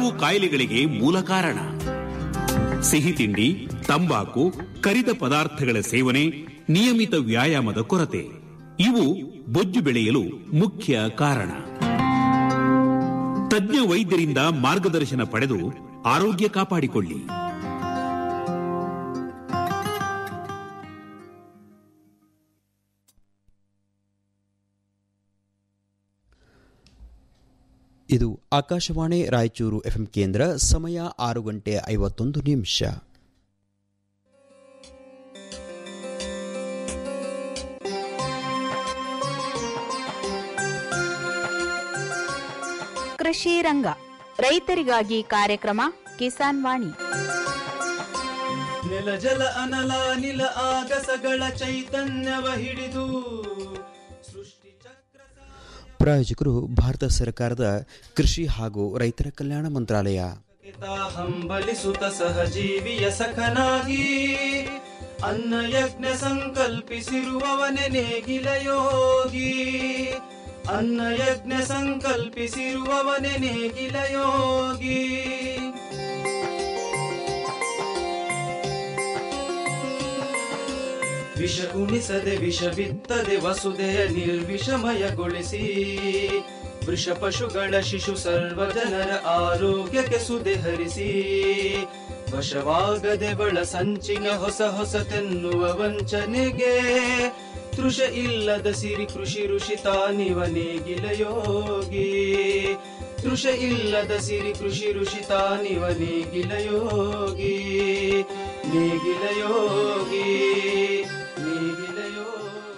ಕಾಯಿಲೆಗಳಿಗೆ ಮೂಲ ಕಾರಣ ಸಿಹಿ ತಿಂಡಿ ತಂಬಾಕು ಕರಿದ ಪದಾರ್ಥಗಳ ಸೇವನೆ ನಿಯಮಿತ ವ್ಯಾಯಾಮದ ಕೊರತೆ ಇವು ಬೊಜ್ಜು ಬೆಳೆಯಲು ಮುಖ್ಯ ಕಾರಣ ತಜ್ಞ ವೈದ್ಯರಿಂದ ಮಾರ್ಗದರ್ಶನ ಪಡೆದು ಆರೋಗ್ಯ ಕಾಪಾಡಿಕೊಳ್ಳಿ ಇದು ಆಕಾಶವಾಣಿ ರಾಯಚೂರು ಎಫ್ಎಂ ಕೇಂದ್ರ ಸಮಯ ಆರು ಗಂಟೆ ಐವತ್ತೊಂದು ನಿಮಿಷ ಕೃಷಿ ರಂಗ ರೈತರಿಗಾಗಿ ಕಾರ್ಯಕ್ರಮ ಕಿಸಾನ್ ವಾಣಿ ನೆಲ ಜಲ ಅನಲ ನಿಲ ಆಗಸಗಳ ಚೈತನ್ಯವ ಹಿಡಿದು ಸೃಷ್ಟಿ ಚಕ್ರ ಪ್ರಾಯೋಜಕರು ಭಾರತ ಸರ್ಕಾರದ ಕೃಷಿ ಹಾಗೂ ರೈತರ ಕಲ್ಯಾಣ ಮಂತ್ರಾಲಯ ಸಾಗಿತ ಹಂಬಲಿಸುತ್ತ ಸಹಜೀವಿಯ ಸಖನಾಗಿ ಅನ್ನ ಯಜ್ಞ ಸಂಕಲ್ಪಿಸಿರುವವನೆ ನೇಗಿಲ ಯೋಗಿ ಅನ್ನ ಯಜ್ಞ ಸಂಕಲ್ಪಿಸಿರುವವನೆ ನೇಗಿಲ ಯೋಗಿ ವಿಷ ಉಣಿಸದೆ ವಿಷ ಬಿತ್ತದೆ ವಸುದೆಯ ನಿರ್ವಿಷಮಯಗೊಳಿಸಿ ವೃಷ ಪಶುಗಳ ಶಿಶು ಸರ್ವ ಜನರ ಆರೋಗ್ಯಕ್ಕೆ ಸುದೆ ಹರಿಸಿ ವಶವಾಗದೆ ಬಳ ಸಂಚಿನ ಹೊಸ ಹೊಸತೆನ್ನುವ ವಂಚನೆಗೆ ತೃಷ ಇಲ್ಲದ ಸಿರಿ ಕೃಷಿ ಋಷಿ ತಾನಿವ ನೇಗಿಲ ಯೋಗಿ ತೃಷ ಇಲ್ಲದ ಸಿರಿ ಕೃಷಿ ಋಷಿ ತಾನಿವ ನೇಗಿಲ ಯೋಗಿ ನೇಗಿಲ ಯೋಗಿ ನೇಗಿಲ ಯೋಗಿ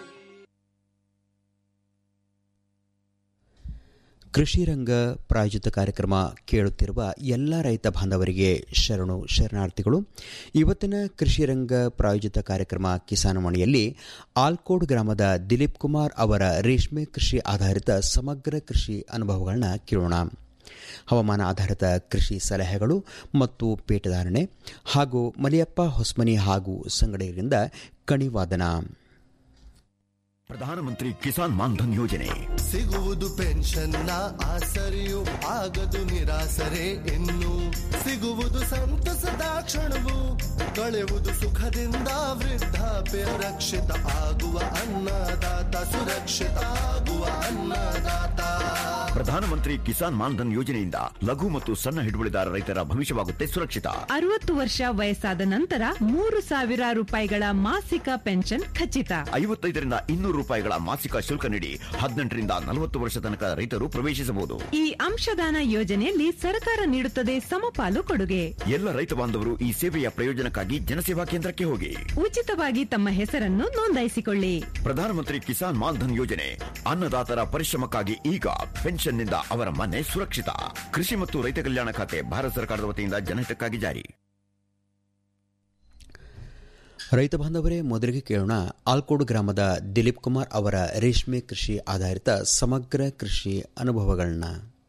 ಕೃಷಿ ರಂಗ ಪ್ರಾಯೋಜಿತ ಕಾರ್ಯಕ್ರಮ ಕೇಳುತ್ತಿರುವ ಎಲ್ಲ ರೈತ ಬಾಂಧವರಿಗೆ ಶರಣು ಶರಣಾರ್ಥಿಗಳು ಇವತ್ತಿನ ಕೃಷಿ ರಂಗ ಪ್ರಾಯೋಜಿತ ಕಾರ್ಯಕ್ರಮ ಕಿಸಾನವಾಣಿಯಲ್ಲಿ ಆಲ್ಕೋಡ್ ಗ್ರಾಮದ ದಿಲೀಪ್ ಕುಮಾರ್ ಅವರ ರೇಷ್ಮೆ ಕೃಷಿ ಆಧಾರಿತ ಸಮಗ್ರ ಕೃಷಿ ಅನುಭವಗಳನ್ನ ಕೇಳೋಣ ಹವಾಮಾನ ಆಧಾರಿತ ಕೃಷಿ ಸಲಹೆಗಳು ಮತ್ತು ಪೇಟಧಾರಣೆ ಹಾಗೂ ಮಲಿಯಪ್ಪ ಹೊಸ್ಮನಿ ಹಾಗೂ ಸಂಗಡಿಗರಿಂದ ಕಣಿವಾದನ ಪ್ರಧಾನಮಂತ್ರಿ ಕಿಸಾನ್ ಮಾನ್ಧನ್ ಯೋಜನೆ ಸಿಗುವುದು ಪೆನ್ಷನ್ನ ಆಸರೆಯು ಆಗದು ನಿರಾಸರೆ ಇನ್ನು ಸಿಗುವುದು ಸಂತಸದ ಕ್ಷಣವು ಕಳೆಯುವುದು ಸುಖದಿಂದ ವೃದ್ಧಾಪ್ಯ ರಕ್ಷಿತ ಆಗುವ ಅನ್ನದಾತ ಸುರಕ್ಷಿತ ಆಗುವ ಅನ್ನದಾತ ಪ್ರಧಾನಮಂತ್ರಿ ಕಿಸಾನ್ ಮಾನ್ಧನ್ ಯೋಜನೆಯಿಂದ ಲಘು ಮತ್ತು ಸಣ್ಣ ಹಿಡುವಳಿದಾರ ರೈತರ ಭವಿಷ್ಯವಾಗುತ್ತೆ ಸುರಕ್ಷಿತ ಅರವತ್ತು ವರ್ಷ ವಯಸ್ಸಾದ ನಂತರ ಮೂರು ಸಾವಿರ ರೂಪಾಯಿಗಳ ಮಾಸಿಕ ಪೆನ್ಷನ್ ಖಚಿತ ಐವತ್ತೈದರಿಂದ ಇನ್ನೂರು ರೂಪಾಯಿಗಳ ಮಾಸಿಕ ಶುಲ್ಕ ನೀಡಿ ಹದಿನೆಂಟರಿಂದ ನಲವತ್ತು ವರ್ಷ ತನಕ ರೈತರು ಪ್ರವೇಶಿಸಬಹುದು ಈ ಅಂಶದಾನ ಯೋಜನೆಯಲ್ಲಿ ಸರ್ಕಾರ ನೀಡುತ್ತದೆ ಸಮಪಾಲು ಕೊಡುಗೆ ಎಲ್ಲ ರೈತ ಬಾಂಧವರು ಈ ಸೇವೆಯ ಪ್ರಯೋಜನಕ್ಕಾಗಿ ಜನಸೇವಾ ಕೇಂದ್ರಕ್ಕೆ ಹೋಗಿ ಉಚಿತವಾಗಿ ತಮ್ಮ ಹೆಸರನ್ನು ನೋಂದಾಯಿಸಿಕೊಳ್ಳಿ ಪ್ರಧಾನಮಂತ್ರಿ ಕಿಸಾನ್ ಮಾನ್ಧನ್ ಯೋಜನೆ ಅನ್ನದಾತರ ಪರಿಶ್ರಮಕ್ಕಾಗಿ ಈಗ ಪೆನ್ಷನ್ನಿಂದ ಅವರ ಮನೆ ಸುರಕ್ಷಿತ ಕೃಷಿ ಮತ್ತು ರೈತ ಕಲ್ಯಾಣ ಖಾತೆ ಭಾರತ ಸರ್ಕಾರದ ವತಿಯಿಂದ ಜನಹಿತಕ್ಕಾಗಿ ಜಾರಿ ರೈತ ಬಾಂಧವರೇ ಮೊದಲಿಗೆ ಕೇಳೋಣ ಆಲ್ಕೋಡು ಗ್ರಾಮದ ದಿಲೀಪ್ ಕುಮಾರ್ ಅವರ ರೇಷ್ಮೆ ಕೃಷಿ ಆಧಾರಿತ ಸಮಗ್ರ ಕೃಷಿ ಅನುಭವಗಳನ್ನ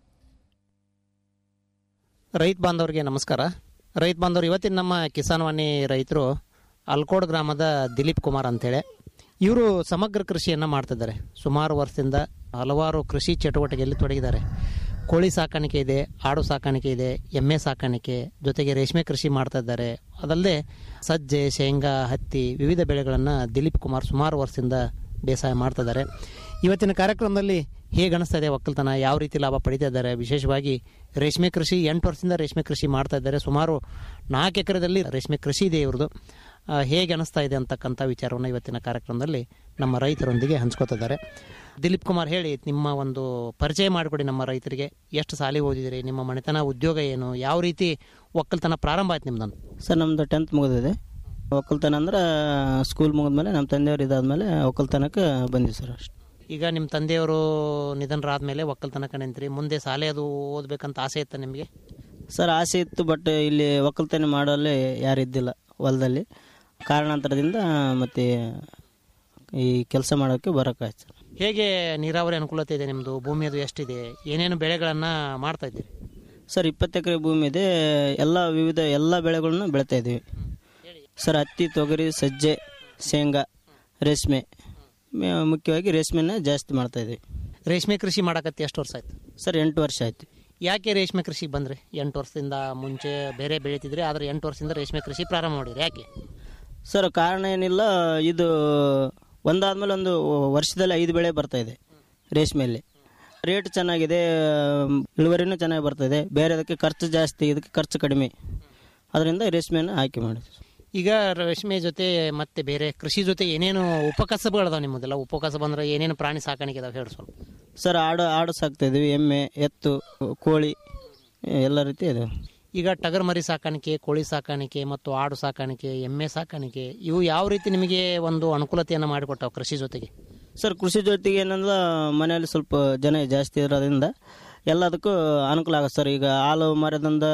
ರೈತ ಬಾಂಧವರಿಗೆ ನಮಸ್ಕಾರ ರೈತ ಬಾಂಧವರು ಇವತ್ತಿನ ನಮ್ಮ ಕಿಸಾನ್ ವಾಣಿ ರೈತರು ಅಲ್ಕೋಡ್ ಗ್ರಾಮದ ದಿಲೀಪ್ ಕುಮಾರ್ ಅಂತೇಳಿ ಇವರು ಸಮಗ್ರ ಕೃಷಿಯನ್ನು ಮಾಡ್ತಿದ್ದಾರೆ ಸುಮಾರು ವರ್ಷದಿಂದ ಹಲವಾರು ಕೃಷಿ ಚಟುವಟಿಕೆಯಲ್ಲಿ ತೊಡಗಿದ್ದಾರೆ ಕೋಳಿ ಸಾಕಾಣಿಕೆ ಇದೆ ಆಡು ಸಾಕಾಣಿಕೆ ಇದೆ ಎಮ್ಮೆ ಸಾಕಾಣಿಕೆ ಜೊತೆಗೆ ರೇಷ್ಮೆ ಕೃಷಿ ಮಾಡ್ತಾ ಇದ್ದಾರೆ ಅದಲ್ಲದೆ ಸಜ್ಜೆ ಶೇಂಗಾ ಹತ್ತಿ ವಿವಿಧ ಬೆಳೆಗಳನ್ನು ದಿಲೀಪ್ ಕುಮಾರ್ ಸುಮಾರು ವರ್ಷದಿಂದ ಬೇಸಾಯ ಮಾಡ್ತಾ ಇದ್ದಾರೆ ಇವತ್ತಿನ ಕಾರ್ಯಕ್ರಮದಲ್ಲಿ ಹೇಗೆ ಅನಿಸ್ತಾ ಇದೆ ಒಕ್ಕಲ್ತನ ಯಾವ ರೀತಿ ಲಾಭ ಪಡಿತಾ ಇದ್ದಾರೆ ವಿಶೇಷವಾಗಿ ರೇಷ್ಮೆ ಕೃಷಿ ಎಂಟು ವರ್ಷದಿಂದ ರೇಷ್ಮೆ ಕೃಷಿ ಮಾಡ್ತಾ ಇದ್ದಾರೆ ಸುಮಾರು ನಾಲ್ಕು ಎಕರೆದಲ್ಲಿ ರೇಷ್ಮೆ ಕೃಷಿ ಇದೆ ಇವ್ರದ್ದು ಆ, ಹೇಗೆ ಅನಿಸ್ತಾ ಇದೆ ಅಂತಕ್ಕಂಥ ವಿಚಾರವನ್ನು ಇವತ್ತಿನ ಕಾರ್ಯಕ್ರಮದಲ್ಲಿ ನಮ್ಮ ರೈತರೊಂದಿಗೆ ಹಂಚ್ಕೋತಿದ್ದಾರೆ ದಿಲೀಪ್ ಕುಮಾರ್ ಹೇಳಿ ನಿಮ್ಮ ಒಂದು ಪರಿಚಯ ಮಾಡಿಕೊಡಿ ನಮ್ಮ ರೈತರಿಗೆ ಎಷ್ಟು ಸಾಲಿ ಓದಿದಿರಿ ನಿಮ್ಮ ಮನೆತನ ಉದ್ಯೋಗ ಏನು ಯಾವ ರೀತಿ ಒಕ್ಕಲ್ತನ ಪ್ರಾರಂಭ ಆಯ್ತು ನಿಮ್ದು ಸರ್ ನಮ್ಮದು ಟೆಂತ್ ಮುಗಿದಿದೆ ಒಕ್ಕಲ್ತನ ಅಂದ್ರೆ ಸ್ಕೂಲ್ ಮುಗಿದ್ಮೇಲೆ ನಮ್ಮ ತಂದೆಯವ್ರು ಇದಾದ್ಮೇಲೆ ಒಕ್ಕಲ್ತನಕ್ಕೆ ಬಂದಿವಿ ಸರ್ ಅಷ್ಟು ಈಗ ನಿಮ್ಮ ತಂದೆಯವರು ನಿಧನರಾದ್ಮೇಲೆ ಒಕ್ಕಲ್ತನಕ ನಿಂತ್ರಿ ಮುಂದೆ ಶಾಲೆ ಅದು ಓದಬೇಕಂತ ಆಸೆ ಇತ್ತ ನಿಮಗೆ ಸರ್ ಆಸೆ ಇತ್ತು ಬಟ್ ಇಲ್ಲಿ ಒಕ್ಕಲ್ತನ ಮಾಡಲು ಯಾರು ಇದ್ದಿಲ್ಲ ಹೊಲದಲ್ಲಿ ಕಾರಣಾಂತರದಿಂದ ಮತ್ತು ಈ ಕೆಲಸ ಮಾಡೋಕ್ಕೆ ಬರೋಕ್ಕಾಯ್ತು ಸರ್ ಹೇಗೆ ನೀರಾವರಿ ಅನುಕೂಲತೆ ಇದೆ ನಿಮ್ಮದು ಭೂಮಿ ಅದು ಎಷ್ಟಿದೆ ಏನೇನು ಬೆಳೆಗಳನ್ನು ಮಾಡ್ತಾ ಇದ್ದೀರಿ ಸರ್ ಇಪ್ಪತ್ತು ಎಕರೆ ಭೂಮಿ ಇದೆ ಎಲ್ಲ ವಿವಿಧ ಎಲ್ಲ ಬೆಳೆಗಳನ್ನು ಬೆಳಿತಾ ಇದ್ದೀವಿ ಸರ್ ಹತ್ತಿ ತೊಗರಿ ಸಜ್ಜೆ ಶೇಂಗಾ ರೇಷ್ಮೆ ಮೆ- ಮುಖ್ಯವಾಗಿ ರೇಷ್ಮೆನ ಜಾಸ್ತಿ ಮಾಡ್ತಾ ಇದ್ದೀವಿ ರೇಷ್ಮೆ ಕೃಷಿ ಮಾಡಕತ್ತಿ ಎಷ್ಟು ವರ್ಷ ಆಯ್ತು ಸರ್ ಎಂಟು ವರ್ಷ ಆಯ್ತು ಯಾಕೆ ರೇಷ್ಮೆ ಕೃಷಿಗೆ ಬಂದ್ರಿ ಎಂಟು ವರ್ಷದಿಂದ ಮುಂಚೆ ಬೇರೆ ಬೆಳೀತಿದ್ರಿ ಆದರೆ ಎಂಟು ವರ್ಷದಿಂದ ರೇಷ್ಮೆ ಕೃಷಿ ಪ್ರಾರಂಭ ಮಾಡಿರಿ ಯಾಕೆ ಸರ್ ಕಾರಣ ಏನಿಲ್ಲ ಇದು ಒಂದಾದ್ಮೇಲೆ ಒಂದು ವರ್ಷದಲ್ಲಿ ಐದು ಬೆಳೆ ಬರ್ತಾ ಇದೆ ರೇಷ್ಮೆಯಲ್ಲಿ ರೇಟ್ ಚೆನ್ನಾಗಿದೆ ಇಳುವರಿನೂ ಚೆನ್ನಾಗಿ ಬರ್ತಾಯಿದೆ ಬೇರೆದಕ್ಕೆ ಖರ್ಚು ಜಾಸ್ತಿ ಇದಕ್ಕೆ ಖರ್ಚು ಕಡಿಮೆ ಅದರಿಂದ ರೇಷ್ಮೆಯನ್ನು ಆಯ್ಕೆ ಮಾಡಿದ್ವಿ ಈಗ ರೇಷ್ಮೆ ಜೊತೆ ಮತ್ತೆ ಬೇರೆ ಕೃಷಿ ಜೊತೆ ಏನೇನು ಉಪಕಸಬುಗಳದಾವ ನಿಮ್ಮದೆಲ್ಲ ಉಪಕಸಬು ಅಂದ್ರೆ ಏನೇನು ಪ್ರಾಣಿ ಸಾಕಾಣಿಕೆ ಅದಾವ ಹೇಳಿ ಸ್ವಲ್ಪ ಸರ್ ಆಡು ಆಡು ಸಾಕ್ತಾ ಇದ್ವಿ ಎಮ್ಮೆ ಎತ್ತು ಕೋಳಿ ಎಲ್ಲ ರೀತಿ ಇದೆ ಈಗ ಟಗರ್ ಮರಿ ಸಾಕಾಣಿಕೆ ಕೋಳಿ ಸಾಕಾಣಿಕೆ ಮತ್ತು ಆಡು ಸಾಕಾಣಿಕೆ ಎಮ್ಮೆ ಸಾಕಾಣಿಕೆ ಇವು ಯಾವ ರೀತಿ ನಿಮಗೆ ಒಂದು ಅನುಕೂಲತೆಯನ್ನು ಮಾಡಿಕೊಟ್ಟಾವ ಕೃಷಿ ಜೊತೆಗೆ ಸರ್ ಕೃಷಿ ಜೊತೆಗೆ ಏನಂದ್ರೆ ಮನೆಯಲ್ಲಿ ಸ್ವಲ್ಪ ಜನ ಜಾಸ್ತಿ ಇರೋದ್ರಿಂದ ಎಲ್ಲದಕ್ಕೂ ಅನುಕೂಲ ಆಗುತ್ತೆ ಸರ್ ಈಗ ಹಾಲು ಮರದಿಂದ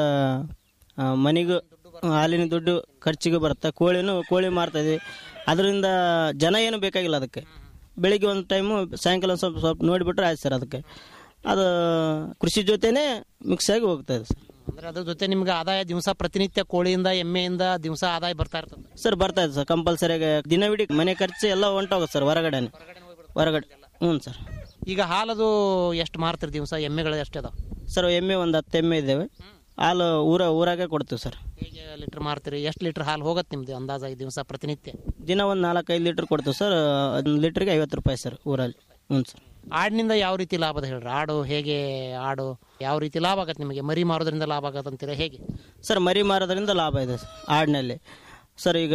ಆ, ಮನೆಗೂ ಹಾಲಿನ ದುಡ್ಡು ಖರ್ಚಿಗೆ ಬರುತ್ತೆ ಕೋಳಿನೂ ಕೋಳಿ ಮಾರ್ತಾ ಇದೀವಿ ಅದರಿಂದ ಜನ ಏನು ಬೇಕಾಗಿಲ್ಲ ಅದಕ್ಕೆ ಬೆಳಿಗ್ಗೆ ಒಂದು ಟೈಮು ಸಾಯಂಕಾಲ ಒಂದ್ ಸ್ವಲ್ಪ ಸ್ವಲ್ಪ ನೋಡಿಬಿಟ್ರೆ ಆಯ್ತು ಸರ್ ಅದಕ್ಕೆ ಅದು ಕೃಷಿ ಜೊತೆನೇ ಮಿಕ್ಸ್ ಆಗಿ ಹೋಗ್ತಾ ಇದೆ ಸರ್ ಅಂದ್ರೆ ಅದ್ರ ಜೊತೆ ನಿಮ್ಗೆ ಆದಾಯ ದಿವಸ ಪ್ರತಿನಿತ್ಯ ಕೋಳಿಯಿಂದ ಎಮ್ಮೆಯಿಂದ ದಿವಸ ಆದಾಯ ಬರ್ತಾ ಇರ್ತದೆ ಸರ್ ಬರ್ತಾ ಇದೆ ಸರ್ ಕಂಪಲ್ಸರಿಯಾಗಿ ದಿನವಿಡೀ ಮನೆ ಖರ್ಚು ಎಲ್ಲ ಹೊಂಟೋಗುತ್ತೆ ಸರ್ ಹೊರಗಡೆನೆ ಹೊರಗಡೆ ಹ್ಞೂ ಸರ್ ಈಗ ಹಾಲದು ಎಷ್ಟು ಮಾರ್ತೀರಿ ದಿವಸ ಎಮ್ಮೆಗಳು ಎಷ್ಟು ಅದಾವ ಸರ್ ಎಮ್ಮೆ ಒಂದು ಹತ್ತು ಎಮ್ಮೆ ಇದ್ದೇವೆ ಹಾಲು ಊರ ಊರಾಗೆ ಕೊಡ್ತೀವಿ ಸರ್ ಹೇಗೆ ಲೀಟರ್ ಮಾರ್ತೀರಿ ಎಷ್ಟು ಲೀಟರ್ ಹಾಲು ಹೋಗುತ್ತೆ ನಿಮ್ದು ಅಂದಾಜ ಈ ದಿವಸ ಪ್ರತಿನಿತ್ಯ ದಿನ ಒಂದು ನಾಲ್ಕೈದು ಲೀಟ್ರ್ ಕೊಡ್ತೀವಿ ಸರ್ ಒಂದು ಲೀಟ್ರಿಗೆ ಐವತ್ತು ರೂಪಾಯಿ ಸರ್ ಊರಲ್ಲಿ ಹ್ಞೂ ಸರ್ ಆಡಿನಿಂದ ಯಾವ ರೀತಿ ಲಾಭದ ಹೇಳ್ರಿ ಆಡು ಹೇಗೆ ಆಡು ಯಾವ ರೀತಿ ಲಾಭ ಆಗತ್ತೆ ನಿಮಗೆ ಮರಿ ಮಾರೋದ್ರಿಂದ ಲಾಭ ಆಗತ್ತೆ ಅಂತೀರಾ ಹೇಗೆ ಸರ್ ಮರಿ ಮಾರೋದ್ರಿಂದ ಲಾಭ ಇದೆ ಸರ್ ಆಡಿನಲ್ಲಿ ಸರ್ ಈಗ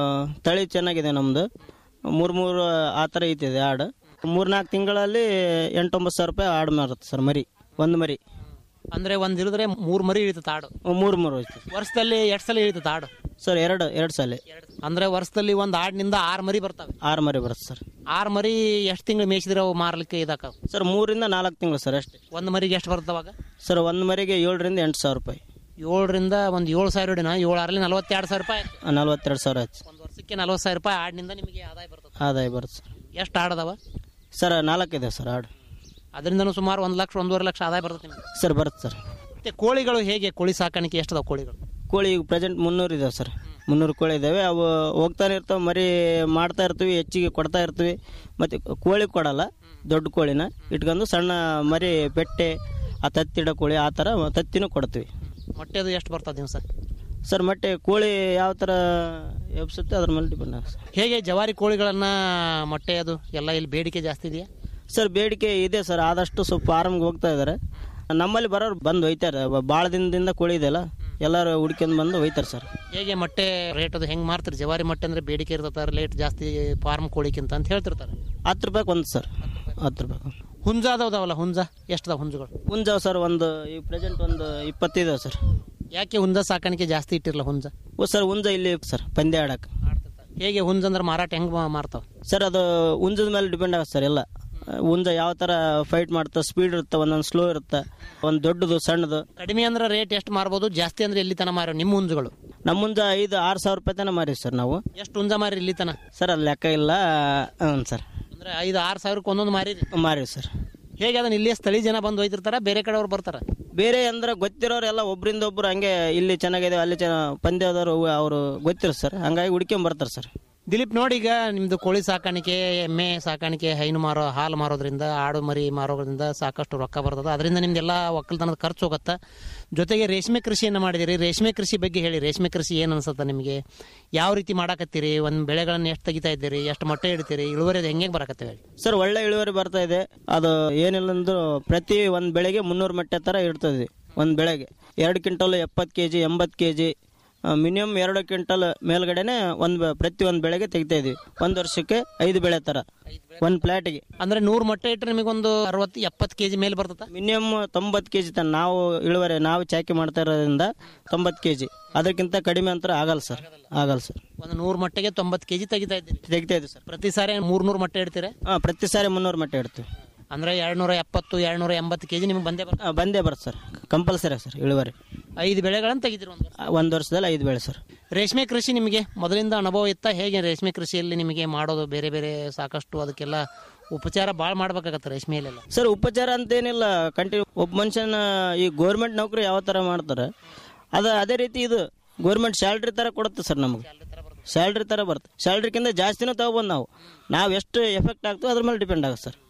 ತಳಿ ಚೆನ್ನಾಗಿದೆ ನಮ್ಮದು ಮೂರು ಮೂರು ಆ ಥರ ಐತಿದೆ ಆಡು ಮೂರ್ನಾಲ್ಕು ತಿಂಗಳಲ್ಲಿ ಎಂಟೊಂಬತ್ತು ಸಾವಿರ ರೂಪಾಯಿ ಆಡು ಮಾರುತ್ತೆ ಸರ್ ಮರಿ ಒಂದು ಮರಿ ಅಂದ್ರೆ ಒಂದ್ ಇಳಿದ್ರೆ ಮೂರ್ ಮರಿ ಇಳಿತದೆ ಆಡು ಮೂರು ಮೂರು ಐತಿ ವರ್ಷದಲ್ಲಿ ಎರಡ್ ಸಲ ಇಳಿತದೆ ಆಡು ಸರ್ ಎರಡು ಎರಡು ಸಲ ಅಂದ್ರೆ ವರ್ಷದಲ್ಲಿ ಒಂದ್ ಆಡಿನಿಂದ ಆರ್ ಮರಿ ಬರ್ತವೆ ಆರು ಮರಿ ಬರುತ್ತೆ ಸರ್ ಆರ್ ಮರಿ ಎಷ್ಟು ತಿಂಗಳು ಮೇಯಿಸಿದ್ರೆ ಅವು ಮಾರ್ಲಿಕ್ಕೆ ಇದಾಕ ಸರ್ ಮೂರಿಂದ ನಾಲ್ಕು ತಿಂಗಳು ಸರ್ ಅಷ್ಟೇ ಒಂದ್ ಮರಿಗೆ ಎಷ್ಟು ಬರ್ತವಾಗ ಸರ್ ಒಂದು ಮರಿಗೆ ಏಳರಿಂದ ಎಂಟು ಸಾವಿರ ರೂಪಾಯಿ ಏಳರಿಂದ ಒಂದ್ ಏಳು ಸಾವಿರ ಹಿಡಿನ ಏಳು ಆರಲ್ಲಿ ನಲವತ್ತೆರಡು ಸಾವಿರ ರೂಪಾಯಿ ಆಯ್ತು. ನಲ್ವತ್ತೆರಡು ಸಾವಿರ ಆಯ್ತು ಒಂದ್ ವರ್ಷಕ್ಕೆ ನಲವತ್ತು ಸಾವಿರ ರೂಪಾಯಿ ಆಡಿನಿಂದ ನಿಮಗೆ ಆದಾಯ ಬರ್ತದೆ ಆದಾಯ ಬರುತ್ತೆ ಸರ್ ಎಷ್ಟು ಆಡದವ ಸರ್ ನಾಲ್ಕಿದೆ ಸರ್ ಆಡು ಅದರಿಂದನೂ ಸುಮಾರು ಒಂದ್ ಲಕ್ಷ ಒಂದೂವರೆ ಲಕ್ಷ ಆದಾಯ ಬರ್ತದೆ ನಿಮಗೆ ಸರ್ ಬರುತ್ತೆ ಸರ್ ಮತ್ತೆ ಕೋಳಿಗಳು ಹೇಗೆ ಕೋಳಿ ಸಾಕಾಣಿಕೆ ಎಷ್ಟದಾವ ಕೋಳಿಗಳು ಕೋಳಿ ಈಗ ಪ್ರೆಸೆಂಟ್ ಮುನ್ನೂರು ಇದಾವೆ ಸರ್ ಮುನ್ನೂರು ಕೋಳಿ ಇದ್ದಾವೆ ಅವು ಹೋಗ್ತಾನೆ ಇರ್ತಾವೆ ಮರಿ ಮಾಡ್ತಾ ಇರ್ತೀವಿ ಹೆಚ್ಚಿಗೆ ಕೊಡ್ತಾ ಇರ್ತೀವಿ ಮತ್ತು ಕೋಳಿ ಕೊಡಲ್ಲ ದೊಡ್ಡ ಕೋಳಿನ ಇಟ್ಕೊಂಡು ಸಣ್ಣ ಮರಿ ಪೆಟ್ಟೆ ಆ ತತ್ತಿಡೋ ಕೋಳಿ ಆ ಥರ ತತ್ತಿನೂ ಕೊಡ್ತೀವಿ ಮೊಟ್ಟೆದು ಎಷ್ಟು ಬರ್ತದೆ ದಿವಸ ಸರ್ ಮತ್ತೆ ಕೋಳಿ ಯಾವ ಥರ ಎಬ್ಸುತ್ತೆ ಅದ್ರ ಮೇಲೆ ಡಿಪೆಂಡ್ ಆಗುತ್ತೆ ಸರ್ ಹೇಗೆ ಜವಾರಿ ಕೋಳಿಗಳನ್ನ ಮೊಟ್ಟೆ ಅದು ಎಲ್ಲ ಇಲ್ಲಿ ಬೇಡಿಕೆ ಜಾಸ್ತಿ ಇದೆಯಾ ಸರ್ ಬೇಡಿಕೆ ಇದೆ ಸರ್ ಆದಷ್ಟು ಸ್ವಲ್ಪ ಫಾರಮ್ಗೆ ಹೋಗ್ತಾ ಇದ್ದಾರೆ ನಮ್ಮಲ್ಲಿ ಬರೋರು ಬಂದು ಒಯ್ತಾರೆ ಭಾಳ ದಿನದಿಂದ ಕೋಳಿ ಇದೆಯಲ್ಲ ಎಲ್ಲರೂ ಹುಡ್ಕೊಂಡು ಬಂದು ಒಯ್ತಾರೆ ಸರ್ ಹೇಗೆ ಮೊಟ್ಟೆ ರೇಟ್ ಅದು ಹೆಂಗೆ ಮಾರ್ತಾರೆ ಜವಾರಿ ಮೊಟ್ಟೆ ಅಂದ್ರೆ ಬೇಡಿಕೆ ಇರ್ತದೆ ರೇಟ್ ಜಾಸ್ತಿ ಫಾರ್ಮ್ ಕೋಳಿಕ್ಕಿಂತ ಅಂತ ಹೇಳ್ತಿರ್ತಾರೆ ಹತ್ತು ರೂಪಾಯಿಗೆ ಒಂದು ಸರ್ ಹತ್ತು ರೂಪಾಯಿ ಹುಂಜ ಅದಾವಲ್ಲ ಹುಂಜ ಎಷ್ಟದ ಹುಂಜಗಳು ಹುಂಜಾವ್ ಸರ್ ಒಂದು ಈ ಪ್ರೆಸೆಂಟ್ ಒಂದು ಇಪ್ಪತ್ತಿದಾವೆ ಸರ್ ಯಾಕೆ ಹುಂಜ ಸಾಕಾಣಿಕೆ ಜಾಸ್ತಿ ಇಟ್ಟಿರಲ್ಲ ಹುಂಜ ಓ ಸರ್ ಹುಂಜ ಇಲ್ಲಿ ಸರ್ ಪಂದ್ಯ ಆಡಕ್ಕೆ ಹೇಗೆ ಹುಂಜ ಅಂದ್ರೆ ಮಾರಾಟ ಹೆಂಗೆ ಮಾರ್ತಾವ ಸರ್ ಅದು ಹುಂಜದ ಮೇಲೆ ಡಿಪೆಂಡ್ ಆಗುತ್ತೆ ಸರ್ ಎಲ್ಲ ಹುಂಜ ಯಾವ ಥರ ಫೈಟ್ ಮಾಡ್ತಾ ಸ್ಪೀಡ್ ಇರುತ್ತೆ ಒಂದೊಂದು ಸ್ಲೋ ಇರುತ್ತೆ ಒಂದು ದೊಡ್ಡದು ಸಣ್ಣದು ಕಡಿಮೆ ಅಂದ್ರೆ ರೇಟ್ ಎಷ್ಟು ಮಾರ್ಬೋದು ಜಾಸ್ತಿ ಅಂದ್ರೆ ಎಲ್ಲಿ ತನ ಮಾರೋ ನಿಮ್ಮ ಹುಂಜಗಳು ನಮ್ಮ ಹುಂಜ ಐದು ಆರು ಸಾವಿರ ರೂಪಾಯಿ ತನಕ ಮಾರಿ ಸರ್ ನಾವು ಎಷ್ಟು ಹುಂಜ ಮಾರಿ ಇಲ್ಲಿ ತನ ಸರ್ ಅದು ಲೆಕ್ಕ ಇಲ್ಲ ಹ್ಞೂ ಸರ್ ಅಂದ್ರೆ ಐದು ಆರು ಸಾವಿರಕ್ಕೆ ಒಂದೊಂದು ಮಾರಿರಿ ಮಾರಿ ಸರ್ ಹೇಗೆ ಅದನ್ನ ಇಲ್ಲಿಯೇ ಸ್ಥಳೀಯ ಜನ ಬಂದು ಒಯ್ತಿರ್ತಾರ ಬೇರೆ ಕಡೆಯವ್ರು ಬರ್ತಾರ ಬೇರೆ ಅಂದ್ರೆ ಗೊತ್ತಿರೋರೆಲ್ಲ ಒಬ್ರಿಂದ ಒಬ್ರು ಹಂಗೆ ಇಲ್ಲಿ ಚೆನ್ನಾಗಿದೆ ಅಲ್ಲಿ ಚೆನ್ನ ಪಂದ್ಯದವರು ಅವರು ಗೊತ್ತಿರೋ ಸರ್ ಹಂಗಾಗಿ ಹುಡ್ಕೊಂಡ್ ಬರ್ತಾರೆ ಸರ್ ದಿಲೀಪ್ ನೋಡಿ ಈಗ ನಿಮ್ದು ಕೋಳಿ ಸಾಕಾಣಿಕೆ ಎಮ್ಮೆ ಸಾಕಾಣಿಕೆ ಹೈನು ಮಾರೋ ಹಾಲು ಮಾರೋದ್ರಿಂದ ಆಡು ಮರಿ ಮಾರೋದ್ರಿಂದ ಸಾಕಷ್ಟು ರೊಕ್ಕ ಬರ್ತದೆ ಅದರಿಂದ ನಿಮ್ದೆಲ್ಲ ಒಕ್ಕಲ್ತನದ ಖರ್ಚು ಹೋಗುತ್ತೆ ಜೊತೆಗೆ ರೇಷ್ಮೆ ಕೃಷಿಯನ್ನು ಮಾಡಿದಿರಿ ರೇಷ್ಮೆ ಕೃಷಿ ಬಗ್ಗೆ ಹೇಳಿ ರೇಷ್ಮೆ ಕೃಷಿ ಏನು ಅನ್ಸುತ್ತೆ ನಿಮಗೆ ಯಾವ ರೀತಿ ಮಾಡಾಕತ್ತೀರಿ ಒಂದು ಬೆಳೆಗಳನ್ನ ಎಷ್ಟು ತೆಗಿತಾ ಇದ್ದೀರಿ ಎಷ್ಟು ಮೊಟ್ಟೆ ಇಡ್ತೀರಿ ಇಳುವರಿ ಅದು ಹೆಂಗೆ ಬರಾಕತ್ತೆ ಹೇಳಿ ಸರ್ ಒಳ್ಳೆ ಇಳುವರಿ ಬರ್ತಾ ಇದೆ ಅದು ಏನಿಲ್ಲ ಅಂದ್ರೂ ಪ್ರತಿ ಒಂದು ಬೆಳೆಗೆ ಮುನ್ನೂರು ಮೊಟ್ಟೆ ಥರ ಇಡ್ತದೆ ಒಂದು ಬೆಳೆಗೆ ಎರಡು ಕ್ವಿಂಟಲ್ ಎಪ್ಪತ್ತು ಕೆ ಜಿ ಎಂಬತ್ತು ಕೆ ಜಿ ಮಿನಿಮಮ್ ಎರಡು ಕ್ವಿಂಟಲ್ ಮೇಲ್ಗಡೆನೆ ಒಂದು ಪ್ರತಿ ಒಂದು ಬೆಳೆಗೆ ತೆಗಿತಾ ಇದೀವಿ ಒಂದು ವರ್ಷಕ್ಕೆ ಐದು ಬೆಳೆ ಥರ ಒಂದು ಪ್ಲಾಟಿಗೆ ಅಂದ್ರೆ ನೂರು ಮೊಟ್ಟೆ ಇಟ್ಟರೆ ನಿಮಗೊಂದು ಅರವತ್ತು ಎಪ್ಪತ್ತು ಕೆಜಿ ಮೇಲೆ ಬರ್ತದ ಮಿನಿಮಮ್ ತೊಂಬತ್ತು ಕೆ ಜಿ ತನಕ ನಾವು ಇಳುವರಿ ನಾವು ಚಾಕಿ ಮಾಡ್ತಾ ಇರೋದ್ರಿಂದ ತೊಂಬತ್ತು ಕೆ ಜಿ ಅದಕ್ಕಿಂತ ಕಡಿಮೆ ಅಂತ ಆಗಲ್ಲ ಸರ್ ಆಗಲ್ಲ ಸರ್ ಒಂದು ನೂರು ಮೊಟ್ಟೆಗೆ ತೊಂಬತ್ತು ಕೆಜಿ ತೆಗಿತಾ ಇದ್ದೀರಿ ತೆಗಿತಾ ಇದ್ದೀವಿ ಸರ್ ಪ್ರತಿ ಸಾರಿ ಮೂರ್ನೂರು ಮೊಟ್ಟೆ ಇಡ್ತೀರಾ ಹಾಂ ಪ್ರತಿ ಸಾರಿ ಮುನ್ನೂರು ಮೊಟ್ಟೆ ಇಡ್ತೀವಿ ಅಂದ್ರೆ ಎರಡ್ನೂರ ಎಪ್ಪತ್ತು ಎರಡ್ನೂರ ಎಂಬತ್ತು ಕೆಜಿ ನಿಮ್ಗೆ ಬಂದೇ ಬರ್ತದೆ ಆ, ಬಂದೇ ಬರುತ್ತೆ ಸರ್ ಕಂಪಲ್ಸರಿ ಸರ್ ಇಳುವರಿ ಐದು ಬೆಳೆಗಳನ್ನು ತೆಗಿತೀರಿ ಒಂದು ಆ, ಒಂದು ವರ್ಷದಲ್ಲಿ ಐದು ಬೆಳೆ ಸರ್ ರೇಷ್ಮೆ ಕೃಷಿ ನಿಮಗೆ ಮೊದಲಿಂದ ಅನುಭವ ಇತ್ತ ಹೇಗೆ ರೇಷ್ಮೆ ಕೃಷಿಯಲ್ಲಿ ನಿಮಗೆ ಮಾಡೋದು ಬೇರೆ ಬೇರೆ ಸಾಕಷ್ಟು ಅದಕ್ಕೆಲ್ಲ ಉಪಚಾರ ಭಾಳ ಮಾಡ್ಬೇಕಾಗತ್ತೆ ರೇಷ್ಮೆಯಲ್ಲೆಲ್ಲ ಸರ್ ಉಪಚಾರ ಅಂತೇನಿಲ್ಲ ಕಂಟಿನ್ಯೂ ಒಬ್ಬ ಮನುಷ್ಯನ ಈ ಗೋರ್ಮೆಂಟ್ ನೌಕರಿ ಯಾವ ಥರ ಮಾಡ್ತಾರೆ ಅದು ಅದೇ ರೀತಿ ಇದು ಗೋರ್ಮೆಂಟ್ ಸ್ಯಾಲ್ರಿ ಥರ ಕೊಡುತ್ತೆ ಸರ್ ನಮಗೆ ಸ್ಯಾಲ್ರಿ ಥರ ಬರುತ್ತೆ ಸ್ಯಾಲ್ರಿಗಿಂತ ಜಾಸ್ತಿನೂ ತಗೊಬೋದು ನಾವು ನಾವು ಎಷ್ಟು ಎಫೆಕ್ಟ್ ಆಗ್ತೋ ಅದ್ರ ಮೇಲೆ ಡಿಪೆಂಡ್ ಆಗುತ್ತೆ ಸರ್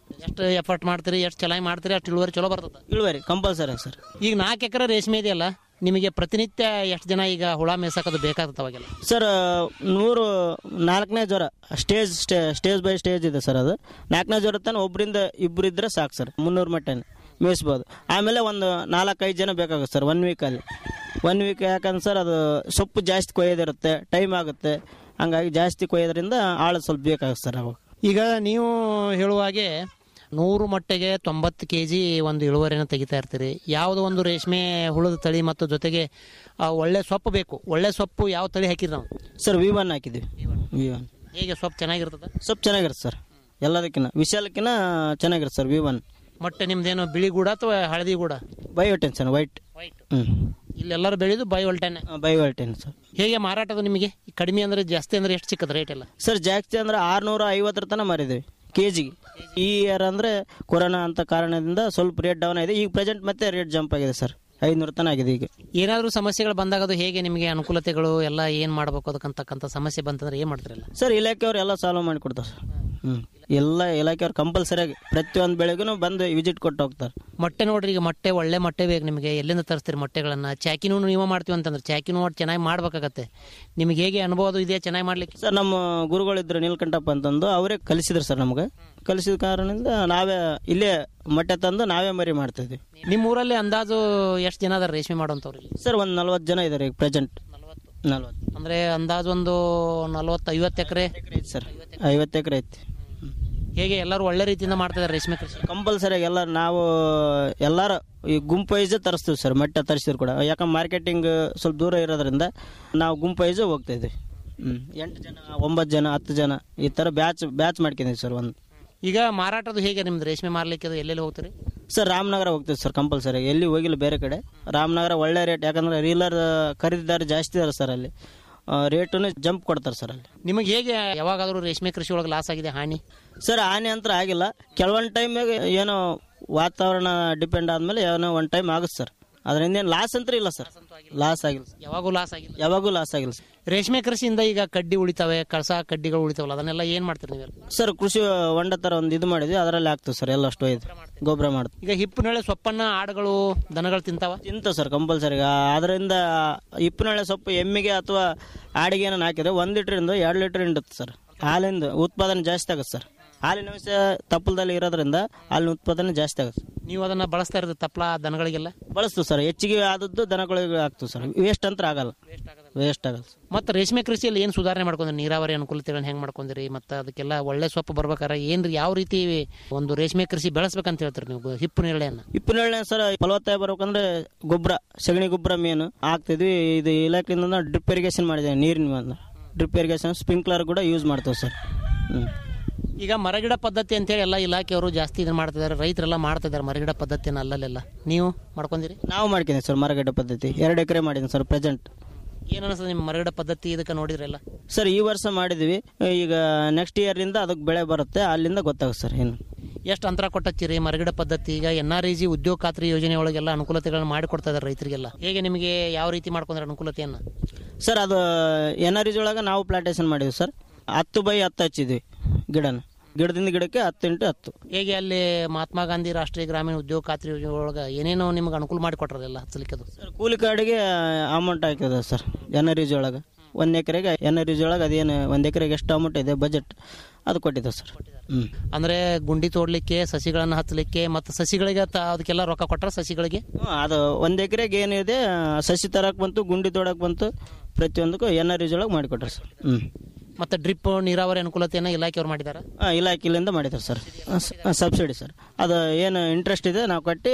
ಎಷ್ಟು ಎಫರ್ಟ್ ಮಾಡ್ತೀರಿ ಎಷ್ಟು ಚೆನ್ನಾಗಿ ಮಾಡ್ತೀರಿ ಅಷ್ಟು ಇಳುವರಿ ಚಲೋ ಬರ್ತದೆ ಇಳುವರಿ ಕಂಪಲ್ಸರಿ ಸರ್ ಈಗ ನಾಲ್ಕು ಎಕರೆ ರೇಷ್ಮೆ ಇದೆಯಲ್ಲ ನಿಮಗೆ ಪ್ರತಿನಿತ್ಯ ಎಷ್ಟು ಜನ ಈಗ ಹುಳ ಮೇಸಕದು ಬೇಕಾಗ್ತದೆ ಅವಾಗೆಲ್ಲ ಸರ್ ನೂರು ನಾಲ್ಕನೇ ಜ್ವರ ಸ್ಟೇಜ್ ಸ್ಟೇ ಸ್ಟೇಜ್ ಬೈ ಸ್ಟೇಜ್ ಇದೆ ಸರ್ ಅದು ನಾಲ್ಕನೇ ಜ್ವರ ತನಕ ಒಬ್ಬರಿಂದ ಇಬ್ಬರು ಇದ್ರೆ ಸಾಕು ಸರ್ ಮುನ್ನೂರು ಮಟ್ಟನೆ ಮೇಯಿಸ್ಬೋದು ಆಮೇಲೆ ಒಂದು ನಾಲ್ಕೈದು ಜನ ಬೇಕಾಗುತ್ತೆ sir one weekly one week ಯಾಕಂದ್ರೆ ಸರ್ ಅದು ಸೊಪ್ಪು ಜಾಸ್ತಿ ಕೊಯ್ಯೋದಿರುತ್ತೆ ಟೈಮ್ ಆಗುತ್ತೆ ಹಂಗಾಗಿ ಜಾಸ್ತಿ ಕೊಯ್ಯೋದ್ರಿಂದ ಆಳು ಸ್ವಲ್ಪ ಬೇಕಾಗುತ್ತೆ ಸರ್ ಅವಾಗ ಈಗ ನೀವು ಹೇಳುವ ಹಾಗೆ ನೂರು ಮಟ್ಟಿಗೆ ತೊಂಬತ್ತು ಕೆ ಜಿ ಒಂದು ಇಳುವರಿನ ತೆಗಿತಾ ಇರ್ತೀರಿ ಯಾವುದೋ ಒಂದು ರೇಷ್ಮೆ ಹುಳದ ತಳಿ ಮತ್ತು ಜೊತೆಗೆ ಆ, ಒಳ್ಳೆ ಸೊಪ್ಪು ಬೇಕು ಒಳ್ಳೆ ಸೊಪ್ಪು ಯಾವ ತಳಿ ಹಾಕಿರಿ ನಾವು ಸರ್ ವಿ ಒನ್ ಹಾಕಿದ್ವಿ ವಿ ಒನ್ ಹೇಗೆ ಸೊಪ್ಪು ಚೆನ್ನಾಗಿರ್ತದೆ ಸೊಪ್ಪು ಚೆನ್ನಾಗಿರುತ್ತೆ ಸರ್ ಎಲ್ಲದಕ್ಕಿಂತ ವಿಶಾಲಕ್ಕಿಂತ ಚೆನ್ನಾಗಿರುತ್ತೆ ಸರ್ ವಿ ಒನ್ ಮೊಟ್ಟೆ ನಿಮ್ದೇನು ಬಿಳಿ ಗೂಡ ಅಥವಾ ಹಳದಿ ಗೂಡ ಬೈ ಟೆನ್ಷನ್ ವೈಟ್ ಹ್ಞೂ ಇಲ್ಲೆಲ್ಲರೂ ಬೆಳೆದು ಬೈ ಒಲ್ಟೆನೆ ಬೈ ಟೆನ್ ಸರ್ ಹೇಗೆ ಮಾರಾಟದ ನಿಮಗೆ ಕಡಿಮೆ ಅಂದ್ರೆ ಜಾಸ್ತಿ ಅಂದ್ರೆ ಎಷ್ಟು ಸಿಕ್ಕದ ರೇಟ್ ಎಲ್ಲ ಸರ್ ಜಾಸ್ತಿ ಅಂದ್ರೆ ಆರ್ನೂರ ಐವತ್ತರ ತನಕ ಮಾರಿದ್ದೀವಿ ಕೆ ಜಿಗೆ ಈ ಇಯರ್ ಅಂದರೆ ಕೊರೋನಾ ಅಂತ ಕಾರಣದಿಂದ ಸ್ವಲ್ಪ ರೇಟ್ ಡೌನ್ ಆಗಿದೆ ಈಗ ಪ್ರೆಸೆಂಟ್ ಮತ್ತೆ ರೇಟ್ ಜಂಪ್ ಆಗಿದೆ ಸರ್ ಐನೂರು ತನಕ ಆಗಿದೆ ಈಗ ಏನಾದರೂ ಸಮಸ್ಯೆಗಳು ಬಂದಾಗ ಅದು ಹೇಗೆ ನಿಮಗೆ ಅನುಕೂಲತೆಗಳು ಎಲ್ಲ ಏನು ಮಾಡಬೇಕು ಅದಕ್ಕಂತಕ್ಕಂಥ ಸಮಸ್ಯೆ ಬಂತಂದ್ರೆ ಏನು ಮಾಡ್ತಿರಲ್ಲ ಸರ್ ಇಲಾಖೆಯವ್ರು ಎಲ್ಲ ಸಾಲ್ವ್ ಮಾಡಿ ಕೊಡ್ತಾರೆ ಸರ್ ಹ್ಞೂ ಎಲ್ಲ ಇಲಾಖೆಯವ್ರು ಕಂಪಲ್ಸರಿಯಾಗಿ ಪ್ರತಿಯೊಂದು ಬೆಳೆಗೂ ಬಂದು ವಿಸಿಟ್ ಕೊಟ್ಟು ಹೋಗ್ತಾರೆ ಮೊಟ್ಟೆ ನೋಡ್ರಿ ಈಗ ಮೊಟ್ಟೆ ಒಳ್ಳೆ ಮೊಟ್ಟೆ ಬೇಕು ನಿಮಗೆ ಎಲ್ಲಿಂದ ತರಿಸ್ತೀರಿ ಮೊಟ್ಟೆಗಳನ್ನ ಚಾಕಿನೂ ನೀವು ಮಾಡ್ತೀವಿ ಅಂತಂದ್ರೆ ಚಾಕಿನೂ ಒಟ್ಟು ಚೆನ್ನಾಗಿ ಮಾಡ್ಬೇಕಾಗತ್ತೆ ನಿಮಗೆ ಹೇಗೆ ಅನುಭವ ಅದು ಇದೆಯಾ ಚೆನ್ನಾಗಿ ಮಾಡ್ಲಿಕ್ಕೆ ಸರ್ ನಮ್ಮ ಗುರುಗಳಿದ್ರು ನೀಲ್ಕಂಠಪ್ಪ ಅಂತಂದು ಅವರೇ ಕಲಿಸಿದ್ರು ಸರ್ ನಮ್ಗೆ ಕಲಿಸಿದ ಕಾರಣದಿಂದ ನಾವೇ ಇಲ್ಲೇ ಮೊಟ್ಟೆ ತಂದು ನಾವೇ ಮರಿ ಮಾಡ್ತಿದ್ವಿ ನಿಮ್ಮ ಊರಲ್ಲಿ ಅಂದಾಜು ಎಷ್ಟು ಜನ ಅದಾರ ರೇಷ್ಮೆ ಮಾಡುವಂಥವ್ರು ಇಲ್ಲಿ ಸರ್ ಒಂದು ನಲ್ವತ್ತು ಜನ ಇದ್ದಾರೆ ಈಗ ಪ್ರೆಸೆಂಟ್ ನಲ್ವತ್ತು ಅಂದ್ರೆ ಅಂದಾಜು ಒಂದು ನಲ್ವತ್ತು ಐವತ್ತು ಎಕರೆ ಐತೆ ಸರ್ ಐವತ್ತು ಎಕರೆ ಐತಿ ಹೇಗೆ ಎಲ್ಲರೂ ಒಳ್ಳೆ ರೀತಿಯಿಂದ ಮಾಡ್ತಿದ್ದಾರೆ ರೇಷ್ಮೆ ಕೃಷಿ ಕಂಪಲ್ಸರಿಯಾಗಿ ಎಲ್ಲ ನಾವು ಎಲ್ಲಾರು ಈ ಗುಂಪು ವೈಸ್ ತರಿಸ್ತೀವಿ ಸರ್ ಮೊಟ್ಟೆ ತರಿಸಿದ್ರು ಕೂಡ ಯಾಕಂದ್ರೆ ಮಾರ್ಕೆಟಿಂಗ್ ಸ್ವಲ್ಪ ದೂರ ಇರೋದ್ರಿಂದ ನಾವು ಗುಂಪು ವೈಸ್ ಹೋಗ್ತಾ ಇದ್ವಿ ಹ್ಞೂ ಎಂಟು ಜನ ಒಂಬತ್ತು ಜನ ಹತ್ತು ಜನ ಈ ಥರ ಬ್ಯಾಚ್ ಬ್ಯಾಚ್ ಮಾಡ್ಕೊಂಡಿದ್ವಿ ಸರ್ ಒಂದು ಈಗ ಮಾರಾಟದು ಹೇಗೆ ನಿಮ್ದು ರೇಷ್ಮೆ ಮಾರ್ಲಿಕ್ಕೆ ಅದು ಎಲ್ಲೆಲ್ಲಿ ಹೋಗ್ತೀರಿ ಸರ್ ರಾಮನಗರ ಹೋಗ್ತೀವಿ ಸರ್ ಕಂಪಲ್ಸರಿ ಎಲ್ಲಿ ಹೋಗಿಲ್ಲ ಬೇರೆ ಕಡೆ ರಾಮನಗರ ಒಳ್ಳೆ ರೇಟ್ ಯಾಕಂದ್ರೆ ರೀಲರ್ ಖರೀದಿದಾರ ಜಾಸ್ತಿ ಇದಾರೆ ಸರ್ ಅಲ್ಲಿ ರೇಟನ್ನು ಜಂಪ್ ಕೊಡ್ತಾರೆ ಸರ್ ಅಲ್ಲಿ ನಿಮಗೆ ಹೇಗೆ ಯಾವಾಗಾದರೂ ರೇಷ್ಮೆ ಕೃಷಿ ಒಳಗೆ ಲಾಸ್ ಆಗಿದೆ ಹಾನಿ ಸರ್ ಹಾನಿ ಅಂತ ಆಗಿಲ್ಲ ಕೆಲವೊಂದು ಟೈಮ್ನಾಗ ಏನೋ ವಾತಾವರಣ ಡಿಪೆಂಡ್ ಆದಮೇಲೆ ಏನೋ ಒಂದು ಟೈಮ್ ಆಗುತ್ತೆ ಸರ್ ಅದರಿಂದ ಏನು ಲಾಸ್ ಅಂತ ಇಲ್ಲ ಸರ್ ಲಾಸ್ ಆಗಿಲ್ಲ ಸರ್ ಯಾವಾಗೂ ಲಾಸ್ ಆಗಿಲ್ಲ ಯಾವಾಗೂ ಲಾಸ್ ಆಗಿಲ್ಲ ಸರ್ ರೇಷ್ಮೆ ಕೃಷಿಯಿಂದ ಈಗ ಕಡ್ಡಿ ಉಳಿತಾವೆ ಕಳಸ ಕಡ್ಡಿಗಳು ಉಳಿತಾವಲ್ಲ ಅದನ್ನೆಲ್ಲ ಏನ್ ಮಾಡ್ತೀರಿ ನೀವೆಲ್ಲ ಸರ್ ಕೃಷಿ ಹೊಂಡ ಥರ ಒಂದು ಇದು ಮಾಡಿದ್ವಿ ಅದರಲ್ಲಿ ಆಗ್ತದೆ ಸರ್ ಎಲ್ಲ ಅಷ್ಟು ಒಯ್ದು ಗೊಬ್ಬರ ಮಾಡ್ತೀವಿ ಈಗ ಹಿಪ್ಪಿನಳೆ ಸೊಪ್ಪನ್ನ ಆಡುಗಳು ದನಗಳು ತಿಂತಾವ ತಿಂತ ಸರ್ ಕಂಪಲ್ಸರಿ ಅದರಿಂದ ಹಿಪ್ಪಿನಳೆ ಸೊಪ್ಪು ಎಮ್ಮಿಗೆ ಅಥವಾ ಆಡಿಗೆ ಏನೋ ಹಾಕಿದ್ರೆ ಒಂದು ಲೀಟ್ರಿಂದ ಎರಡು ಲೀಟರ್ ಹಿಂಡುತ್ತೆ ಸರ್ ಹಾಲಿಂದ ಉತ್ಪಾದನೆ ಜಾಸ್ತಿ ಆಗುತ್ತೆ ಸರ್ ಹಾಲಿನ ಅಂಶ ತಪ್ಪಲದಲ್ಲಿ ಇರೋದ್ರಿಂದ ಹಾಲಿನ ಉತ್ಪಾದನೆ ಜಾಸ್ತಿ ಆಗುತ್ತೆ ನೀವು ಅದನ್ನ ಬಳಸ್ತಾ ಇರೋದು ತಪ್ಪಲ ದನಗಳಿಗೆಲ್ಲ ಬಳಸ್ತೀವಿ ಸರ್ ಹೆಚ್ಚಿಗೆ ಆದದ್ದು ದನಗಳಿಗೆ ಹಾಕ್ತೀವಿ ಸರ್ ವೇಸ್ಟ್ ಅಂತ ಆಗಲ್ಲ ವೇಸ್ಟ್ ಆಗಲ್ಲ ಸರ್. ಮತ್ತೆ ರೇಷ್ಮೆ ಕೃಷಿಯಲ್ಲಿ ಏನು ಸುಧಾರಣೆ ಮಾಡ್ಕೊಂಡ್ರಿ ನೀರಾವರಿ ಅನುಕೂಲತೆಗಳನ್ನ ಹೆಂಗ್ ಮಾಡ್ಕೊಂಡ್ರಿ ಮತ್ತೆ ಅದಕ್ಕೆಲ್ಲ ಒಳ್ಳೆ ಸೊಪ್ಪು ಬರ್ಬೇಕಾರೆ ಏನ್ ಯಾವ ರೀತಿ ಒಂದು ರೇಷ್ಮೆ ಕೃಷಿ ಬೆಳೆಸ್ಬೇಕಂತ ಹೇಳ್ತೀರಿ ನೀವು ಹಿಪ್ಪು ನೇರಳೆಯನ್ನ ಹಿಪ್ಪಿನಳ್ಳಿ ಸರ್ ಫಲವತ್ತಾಗಿ ಬರ್ಬೇಕಂದ್ರೆ ಗೊಬ್ಬರ ಸಗಣಿ ಗೊಬ್ಬರ ಮೇನು ಹಾಕ್ತಿದ್ವಿ ಇದು ಇಲಾಖೆಯಿಂದ ಡ್ರಿಪ್ ಇರಿಗೇಷನ್ ಮಾಡಿದ್ದೇವೆ ನೀರಿನ ಡ್ರಿಪ್ ಇರಿಗೇಷನ್ ಸ್ಪ್ರಿಂಕ್ಲರ್ ಕೂಡ ಯೂಸ್ ಮಾಡ್ತೇವೆ ಸರ್ ಹ್ಞೂ ಈಗ ಮರಗಿಡ ಪದ್ಧತಿ ಅಂತೇಳಿ ಎಲ್ಲ ಇಲಾಖೆಯವರು ಜಾಸ್ತಿ ಇದನ್ನ ಮಾಡ್ತಿದ್ದಾರೆ ರೈತರೆಲ್ಲ ಮಾಡ್ತಿದ್ದಾರೆ ಮರಗಿಡ ಪದ್ಧತಿನ ಅಲ್ಲಲ್ಲೆಲ್ಲ ನೀವು ಮಾಡ್ಕೊಂದಿರಿ ನಾವು ಮಾಡ್ಕೊಂಡಿದ್ದೀವಿ ಸರ್ ಮರಗಡ್ಡೆ ಪದ್ಧತಿ ಎರಡು ಎಕರೆ ಮಾಡಿದ್ದೀನಿ ಸರ್ ಪ್ರೆಸೆಂಟ್ ಏನ್ ಅನಿಸ್ತದೆ ನಿಮ್ಮ ಮರಗಿಡ ಪದ್ಧತಿ ಇದಕ್ಕೆ ನೋಡಿದ್ರಲ್ಲ ಸರ್ ಈ ವರ್ಷ ಮಾಡಿದ್ವಿ ಈಗ ನೆಕ್ಸ್ಟ್ ಇಯರ್ನಿಂದ ಅದಕ್ಕೆ ಬೆಳೆ ಬರುತ್ತೆ ಅಲ್ಲಿಂದ ಗೊತ್ತಾಗುತ್ತೆ ಸರ್ ಏನು ಎಷ್ಟು ಅಂತರ ಕೊಟ್ಟಚ್ಚಿರಿ ಮರಗಿಡ ಪದ್ಧತಿ ಈಗ ಎನ್ ಆರ್ ಇ ಜಿ ಉದ್ಯೋಗ ಖಾತ್ರಿ ಯೋಜನೆ ಒಳಗೆಲ್ಲ ಅನುಕೂಲತೆಗಳನ್ನ ಮಾಡಿಕೊಡ್ತಾ ಇದ್ದಾರೆ ರೈತರಿಗೆಲ್ಲ ಹೇಗೆ ನಿಮಗೆ ಯಾವ ರೀತಿ ಮಾಡ್ಕೊಂಡ್ರೆ ಅನುಕೂಲತೆಯನ್ನ ಸರ್ ಅದು ಎನ್ ಆರ್ ಒಳಗೆ ನಾವು ಪ್ಲಾಂಟೇಶನ್ ಮಾಡಿದ್ವಿ ಸರ್ ಹತ್ತು ಬೈ ಹತ್ತು ಹಚ್ಚಿದ್ವಿ ಗಿಡನ ಗಿಡದಿಂದ ಗಿಡಕ್ಕೆ ಹತ್ತು ಇಂಟು ಹತ್ತು ಹೇಗೆ ಅಲ್ಲಿ ಮಹಾತ್ಮ ಗಾಂಧಿ ರಾಷ್ಟ್ರೀಯ ಗ್ರಾಮೀಣ ಉದ್ಯೋಗ ಖಾತ್ರಿ ಯೋಜನೆ ಒಳಗೆ ಏನೇನೋ ನಿಮ್ಗೆ ಅನುಕೂಲ ಮಾಡಿ ಕೊಟ್ರಲ್ಲ ಹಚ್ಚಲಿಕ್ಕೆ ಅದು ಸರ್ ಕೂಲಿ ಕಾರ್ಡಿಗೆ ಅಮೌಂಟ್ ಹಾಕಿದೆ ಸರ್ ಎನ್ ಆರ್ ಒಳಗೆ ಒಂದು ಎಕರೆಗೆ ಎನ್ ಆರ್ ಒಳಗೆ ಅದೇನು ಒಂದು ಎಕರೆಗೆ ಎಷ್ಟು ಅಮೌಂಟ್ ಇದೆ ಬಜೆಟ್ ಅದು ಕೊಟ್ಟಿದೆ ಸರ್ ಹ್ಞೂ ಅಂದ್ರೆ ಗುಂಡಿ ತೋಡ್ಲಿಕ್ಕೆ ಸಸಿಗಳನ್ನ ಹಚ್ಚಲಿಕ್ಕೆ ಮತ್ತು ಸಸಿಗಳಿಗೆ ತ- ಅದಕ್ಕೆಲ್ಲ ರೊಕ್ಕ ಕೊಟ್ರ ಸಸಿಗಳಿಗೆ ಹ್ಮ್, ಅದು ಒಂದು ಎಕರೆಗೆ ಏನಿದೆ ಸಸಿ ತರಕ್ಕೆ ಬಂತು ಗುಂಡಿ ತೋಡಕ್ಕೆ ಬಂತು ಪ್ರತಿಯೊಂದಕ್ಕೂ ಎನ್ ಆರ್ ಒಳಗೆ ಮಾಡಿಕೊಟ್ರೆ ಸರ್ ಹ್ಞೂ ಮತ್ತೆ ಡ್ರಿಪ್ ನೀರಾವರಿ ಅನುಕೂಲತೆಯನ್ನ ಇಲಾಖೆಯವರು ಮಾಡಿದ್ದಾರೆ ಹಾಂ ಇಲಾಖೆಯಿಂದ ಮಾಡಿದ್ದಾರೆ ಸರ್ ಸಬ್ಸಿಡಿ ಸರ್ ಅದು ಏನು ಇಂಟ್ರೆಸ್ಟ್ ಇದೆ ನಾವು ಕಟ್ಟಿ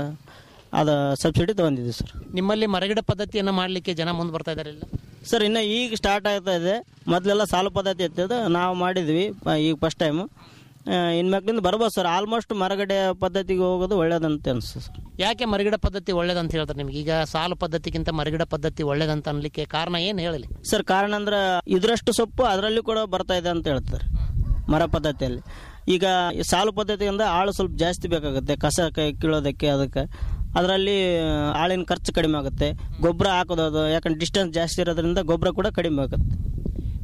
ಅದು ಸಬ್ಸಿಡಿ ತೊಗೊಂಡಿದ್ದೀವಿ ಸರ್ ನಿಮ್ಮಲ್ಲಿ ಮರಗಿಡ ಪದ್ಧತಿಯನ್ನ ಮಾಡ್ಲಿಕ್ಕೆ ಜನ ಮುಂದೆ ಬರ್ತಾ ಇದಾರೆ ಇಲ್ಲ ಸರ್ ಇನ್ನು ಈಗ ಸ್ಟಾರ್ಟ್ ಆಗ್ತಾ ಇದೆ ಮೊದಲೆಲ್ಲ ಸಾಲು ಪದ್ಧತಿ ಇರ್ತದೆ ನಾವು ಮಾಡಿದ್ವಿ ಆ, ಈಗ ಫಸ್ಟ್ ಟೈಮು ಇನ್ಮ್ಯಾಕ್ಲಿಂದ ಬರ್ಬೋದು ಸರ್ ಆಲ್ಮೋಸ್ಟ್ ಮರಗಡೆ ಪದ್ಧತಿಗೆ ಹೋಗೋದು ಒಳ್ಳೇದಂತ ಅನಿಸ್ತದೆ ಸರ್ ಯಾಕೆ ಮರಗಿಡ ಪದ್ಧತಿ ಒಳ್ಳೇದಂತ ಹೇಳ್ತಾರೆ ನಿಮ್ಗೆ ಈಗ ಸಾಲು ಪದ್ಧತಿಗಿಂತ ಮರಗಿಡ ಪದ್ಧತಿ ಒಳ್ಳೇದಂತ ಅನ್ಲಿಕ್ಕೆ ಕಾರಣ ಏನು ಹೇಳಲಿ ಸರ್ ಕಾರಣ ಅಂದ್ರೆ ಇದರಷ್ಟು ಸೊಪ್ಪು ಅದರಲ್ಲಿ ಕೂಡ ಬರ್ತಾ ಇದೆ ಅಂತ ಹೇಳ್ತಾರೆ ಮರ ಪದ್ಧತಿಯಲ್ಲಿ ಈಗ ಈ ಸಾಲು ಪದ್ಧತಿಯಿಂದ ಆಳು ಸ್ವಲ್ಪ ಜಾಸ್ತಿ ಬೇಕಾಗುತ್ತೆ ಕಸ ಕೈ ಕೀಳೋದಕ್ಕೆ ಅದಕ್ಕೆ ಅದರಲ್ಲಿ ಆಳಿನ ಖರ್ಚು ಕಡಿಮೆ ಆಗುತ್ತೆ ಗೊಬ್ಬರ ಹಾಕೋದು ಅದು ಯಾಕಂದ್ರೆ ಡಿಸ್ಟೆನ್ಸ್ ಜಾಸ್ತಿ ಇರೋದ್ರಿಂದ ಗೊಬ್ಬರ ಕೂಡ ಕಡಿಮೆ ಆಗುತ್ತೆ